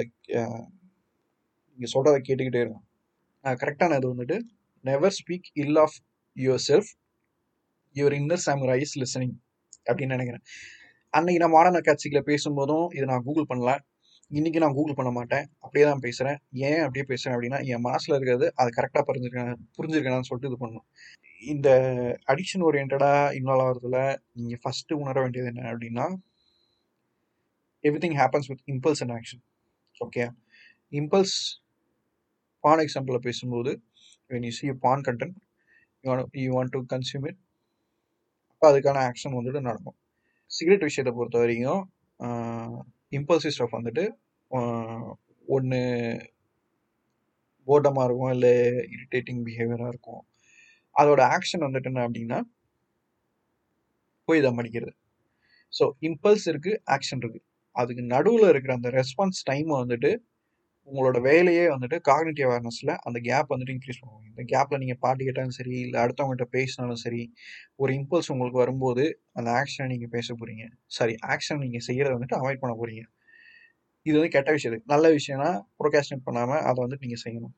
நீங்கள் சொல்கிறத கேட்டுக்கிட்டே இருக்கும் கரெக்டான இது வந்துட்டு never speak ill of yourself your inner samurai is listening அப்படின்னு நினைக்கிறேன் அன்னைக்கு நான் மாடர்ன் அகாட்சிக்கில் பேசும்போதும் இதை நான் கூகுள் பண்ணல இன்னைக்கு நான் கூகுள் பண்ண மாட்டேன் அப்படியே தான் பேசுகிறேன் ஏன் அப்படியே பேசுகிறேன் அப்படின்னா என் மனசில் இருக்கிறது அது கரெக்டாக புரிஞ்சிருக்கேன் புரிஞ்சிருக்கேனான்னு சொல்லிட்டு இது பண்ணணும் இந்த அடிக்ஷன் ஓரியன்டாக இன்வால்வ் ஆகிறதுல நீங்கள் ஃபஸ்ட்டு உணர வேண்டியது என்ன அப்படின்னா everything happens with impulse and action okay impulse porn எக்ஸாம்பிளில் பேசும்போது when you see porn content you want you want to consume it அப்போ அதுக்கான ஆக்ஷன் வந்துட்டு நடக்கும் சிகரெட் விஷயத்தை பொறுத்த வரைக்கும் இம்பல்சிவ் ஸ்டஃப் வந்துட்டு ஒன்று போர்டமாக இருக்கும் இல்லை இரிட்டேட்டிங் பிஹேவியராக இருக்கும் அதோட ஆக்ஷன் வந்துட்டு என்ன அப்படின்னா போய் இதை மடிக்கிறது ஸோ இம்பல்ஸ் இருக்குது ஆக்ஷன் இருக்குது அதுக்கு நடுவில் இருக்கிற அந்த ரெஸ்பான்ஸ் டைமை வந்துட்டு உங்களோட வேலையே வந்துட்டு காக்னிட்டிவ் அவேர்னஸில் அந்த கேப் வந்துட்டு இன்க்ரீஸ் பண்ணுவாங்க இந்த கேப்பில் நீங்கள் பாட்டு கேட்டாலும் சரி இல்லை அடுத்தவங்ககிட்ட பேசினாலும் சரி ஒரு இம்பல்ஸ் உங்களுக்கு வரும்போது அந்த ஆக்ஷனை நீங்கள் பேச போகிறீங்க சாரி ஆக்ஷன் நீங்கள் செய்கிறத வந்துட்டு அவாய்ட் பண்ண போகிறீங்க இது வந்து கெட்ட விஷயம் நல்ல விஷயம்னா ப்ரொகாஸ்டினேட் பண்ணாமல் அதை வந்துட்டு நீங்கள் செய்யணும்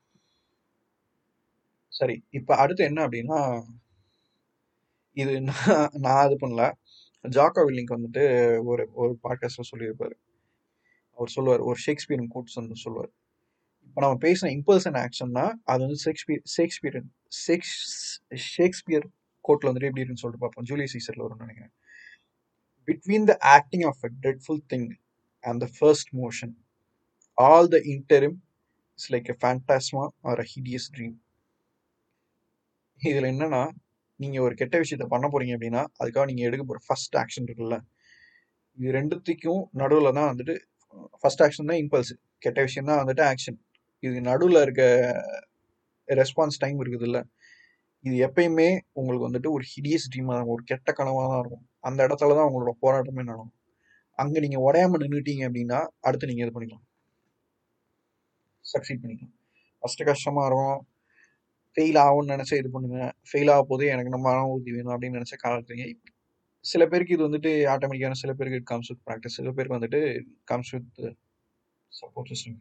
சரி இப்போ அடுத்து என்ன அப்படின்னா இது நான் நான் இது பண்ணல ஜாக்கோ வில்லிங்க் வந்துட்டு ஒரு ஒரு பாட்காஸ்ட்டில் சொல்லியிருப்பார் அவர் சொல்லுவார் ஒரு ஷேக்ஸ்பியர் கோட்ஸ் வந்து சொல்லுவார் இப்போ இப்போ நம்ம பேசின இம்பல்ஸ் அண்ட் ஆக்ஷன்னா அது வந்து ஷேக்ஸ்பியர் ஷேக்ஸ்பியர் ஷேக்ஸ் ஷேக்ஸ்பியர் கோட்டில் வந்துட்டு எப்படி இருக்குன்னு சொல்லிட்டு பார்ப்போம் ஜூலியஸ் சீசரில் வரும்னு நினைக்கிறேன் between the acting of a dreadful thing and the first motion, all the interim is like a phantasma or a hideous dream. இதில் என்னன்னா நீங்கள் ஒரு கெட்ட விஷயத்த பண்ண போறீங்க அப்படின்னா அதுக்காக நீங்கள் எடுக்க போகிற ஃபர்ஸ்ட் ஆக்ஷன் இருக்குல்ல இது ரெண்டுத்துக்கும் நடுவில் தான் வந்துட்டு ஃபர்ஸ்ட் ஆக்ஷன் தான் இம்பல்ஸ் கெட்ட விஷயம் தான் வந்துட்டு ஆக்ஷன் இது நடுவில் இருக்க ரெஸ்பான்ஸ் டைம் இருக்குதுல்ல இது எப்பயுமே உங்களுக்கு வந்துட்டு ஒரு ஹிடியஸ் ட்ரீமாக தான் ஒரு கெட்ட கனவாக தான் இருக்கும் அந்த இடத்துல தான் உங்களோட போராட்டமே நடக்கும் அங்கே நீங்கள் உடையாம நின்றுட்டீங்க அப்படின்னா அடுத்து நீங்கள் இது பண்ணிக்கலாம் சக்சீட் பண்ணிக்கலாம் ஃபஸ்ட்டு கஷ்டமாக இருக்கும் ஃபெயில் ஆகும்னு நினச்சா இது பண்ணுங்க ஃபெயில் ஆக போது எனக்கு நம்ம மன உறுதி வேணும் அப்படின்னு நினச்சா காலத்துங்க சில பேருக்கு இது வந்துட்டு ஆட்டோமேட்டிக்கான சில பேருக்கு கம்ஸ் வித் ப்ராக்டிஸ் சில பேருக்கு வந்துட்டு கம்ஸ் வித் சப்போர்ட் சிஸ்டம்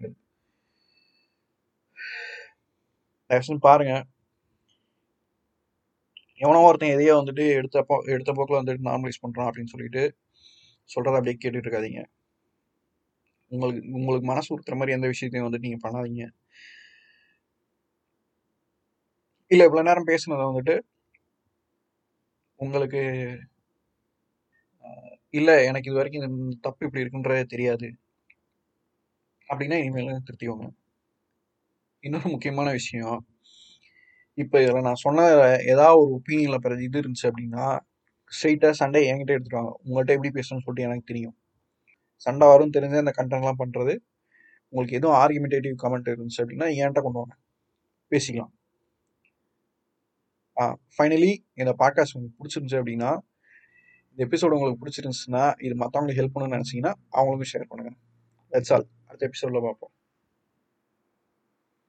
தயவுசெய்து பாருங்க எவனோ ஒருத்தன் எதையோ வந்துட்டு எடுத்த போ எடுத்த போக்கில் வந்துட்டு நார்மலைஸ் பண்ணுறான் அப்படின்னு சொல்லிட்டு சொல்கிறத அப்படியே கேட்டுட்டு இருக்காதீங்க உங்களுக்கு உங்களுக்கு மனசு உறுத்துற மாதிரி எந்த விஷயத்தையும் வந்துட்டு நீங்கள் பண்ணாதீங்க இல்லை இவ்வளோ நேரம் பேசுனதை வந்துட்டு உங்களுக்கு இல்லை எனக்கு இது வரைக்கும் இந்த தப்பு இப்படி இருக்குன்றதே தெரியாது அப்படின்னா இனிமேல் திருத்திக்கோங்க இன்னொரு முக்கியமான விஷயம் இப்போ இதில் நான் சொன்ன ஏதாவது ஒரு ஒப்பீனியனில் பிறகு இது இருந்துச்சு அப்படின்னா ஸ்ட்ரெயிட்டாக சண்டே என்கிட்ட எடுத்துருவாங்க உங்கள்கிட்ட எப்படி பேசணும்னு சொல்லிட்டு எனக்கு தெரியும் சண்டை வரும் தெரிஞ்சு அந்த கண்டென்ட்லாம் பண்ணுறது உங்களுக்கு எதுவும் ஆர்குமெண்டேட்டிவ் கமெண்ட் இருந்துச்சு அப்படின்னா என்கிட்ட கொண்டு வாங்க பேசிக்கலாம் ஆ ஃபைனலி இந்த பாட்காஸ்ட் உங்களுக்கு பிடிச்சிருந்துச்சு அப்படின்னா இந்த எபிசோடு உங்களுக்கு பிடிச்சிருந்துச்சுன்னா இது மற்றவங்களுக்கு ஹெல்ப் பண்ணணும்னு நினச்சிங்கன்னா அவங்களுக்கும் ஷேர் பண்ணுங்கள் தட்ஸ் ஆல் அடுத்த எபிசோடில் பார்ப்போம்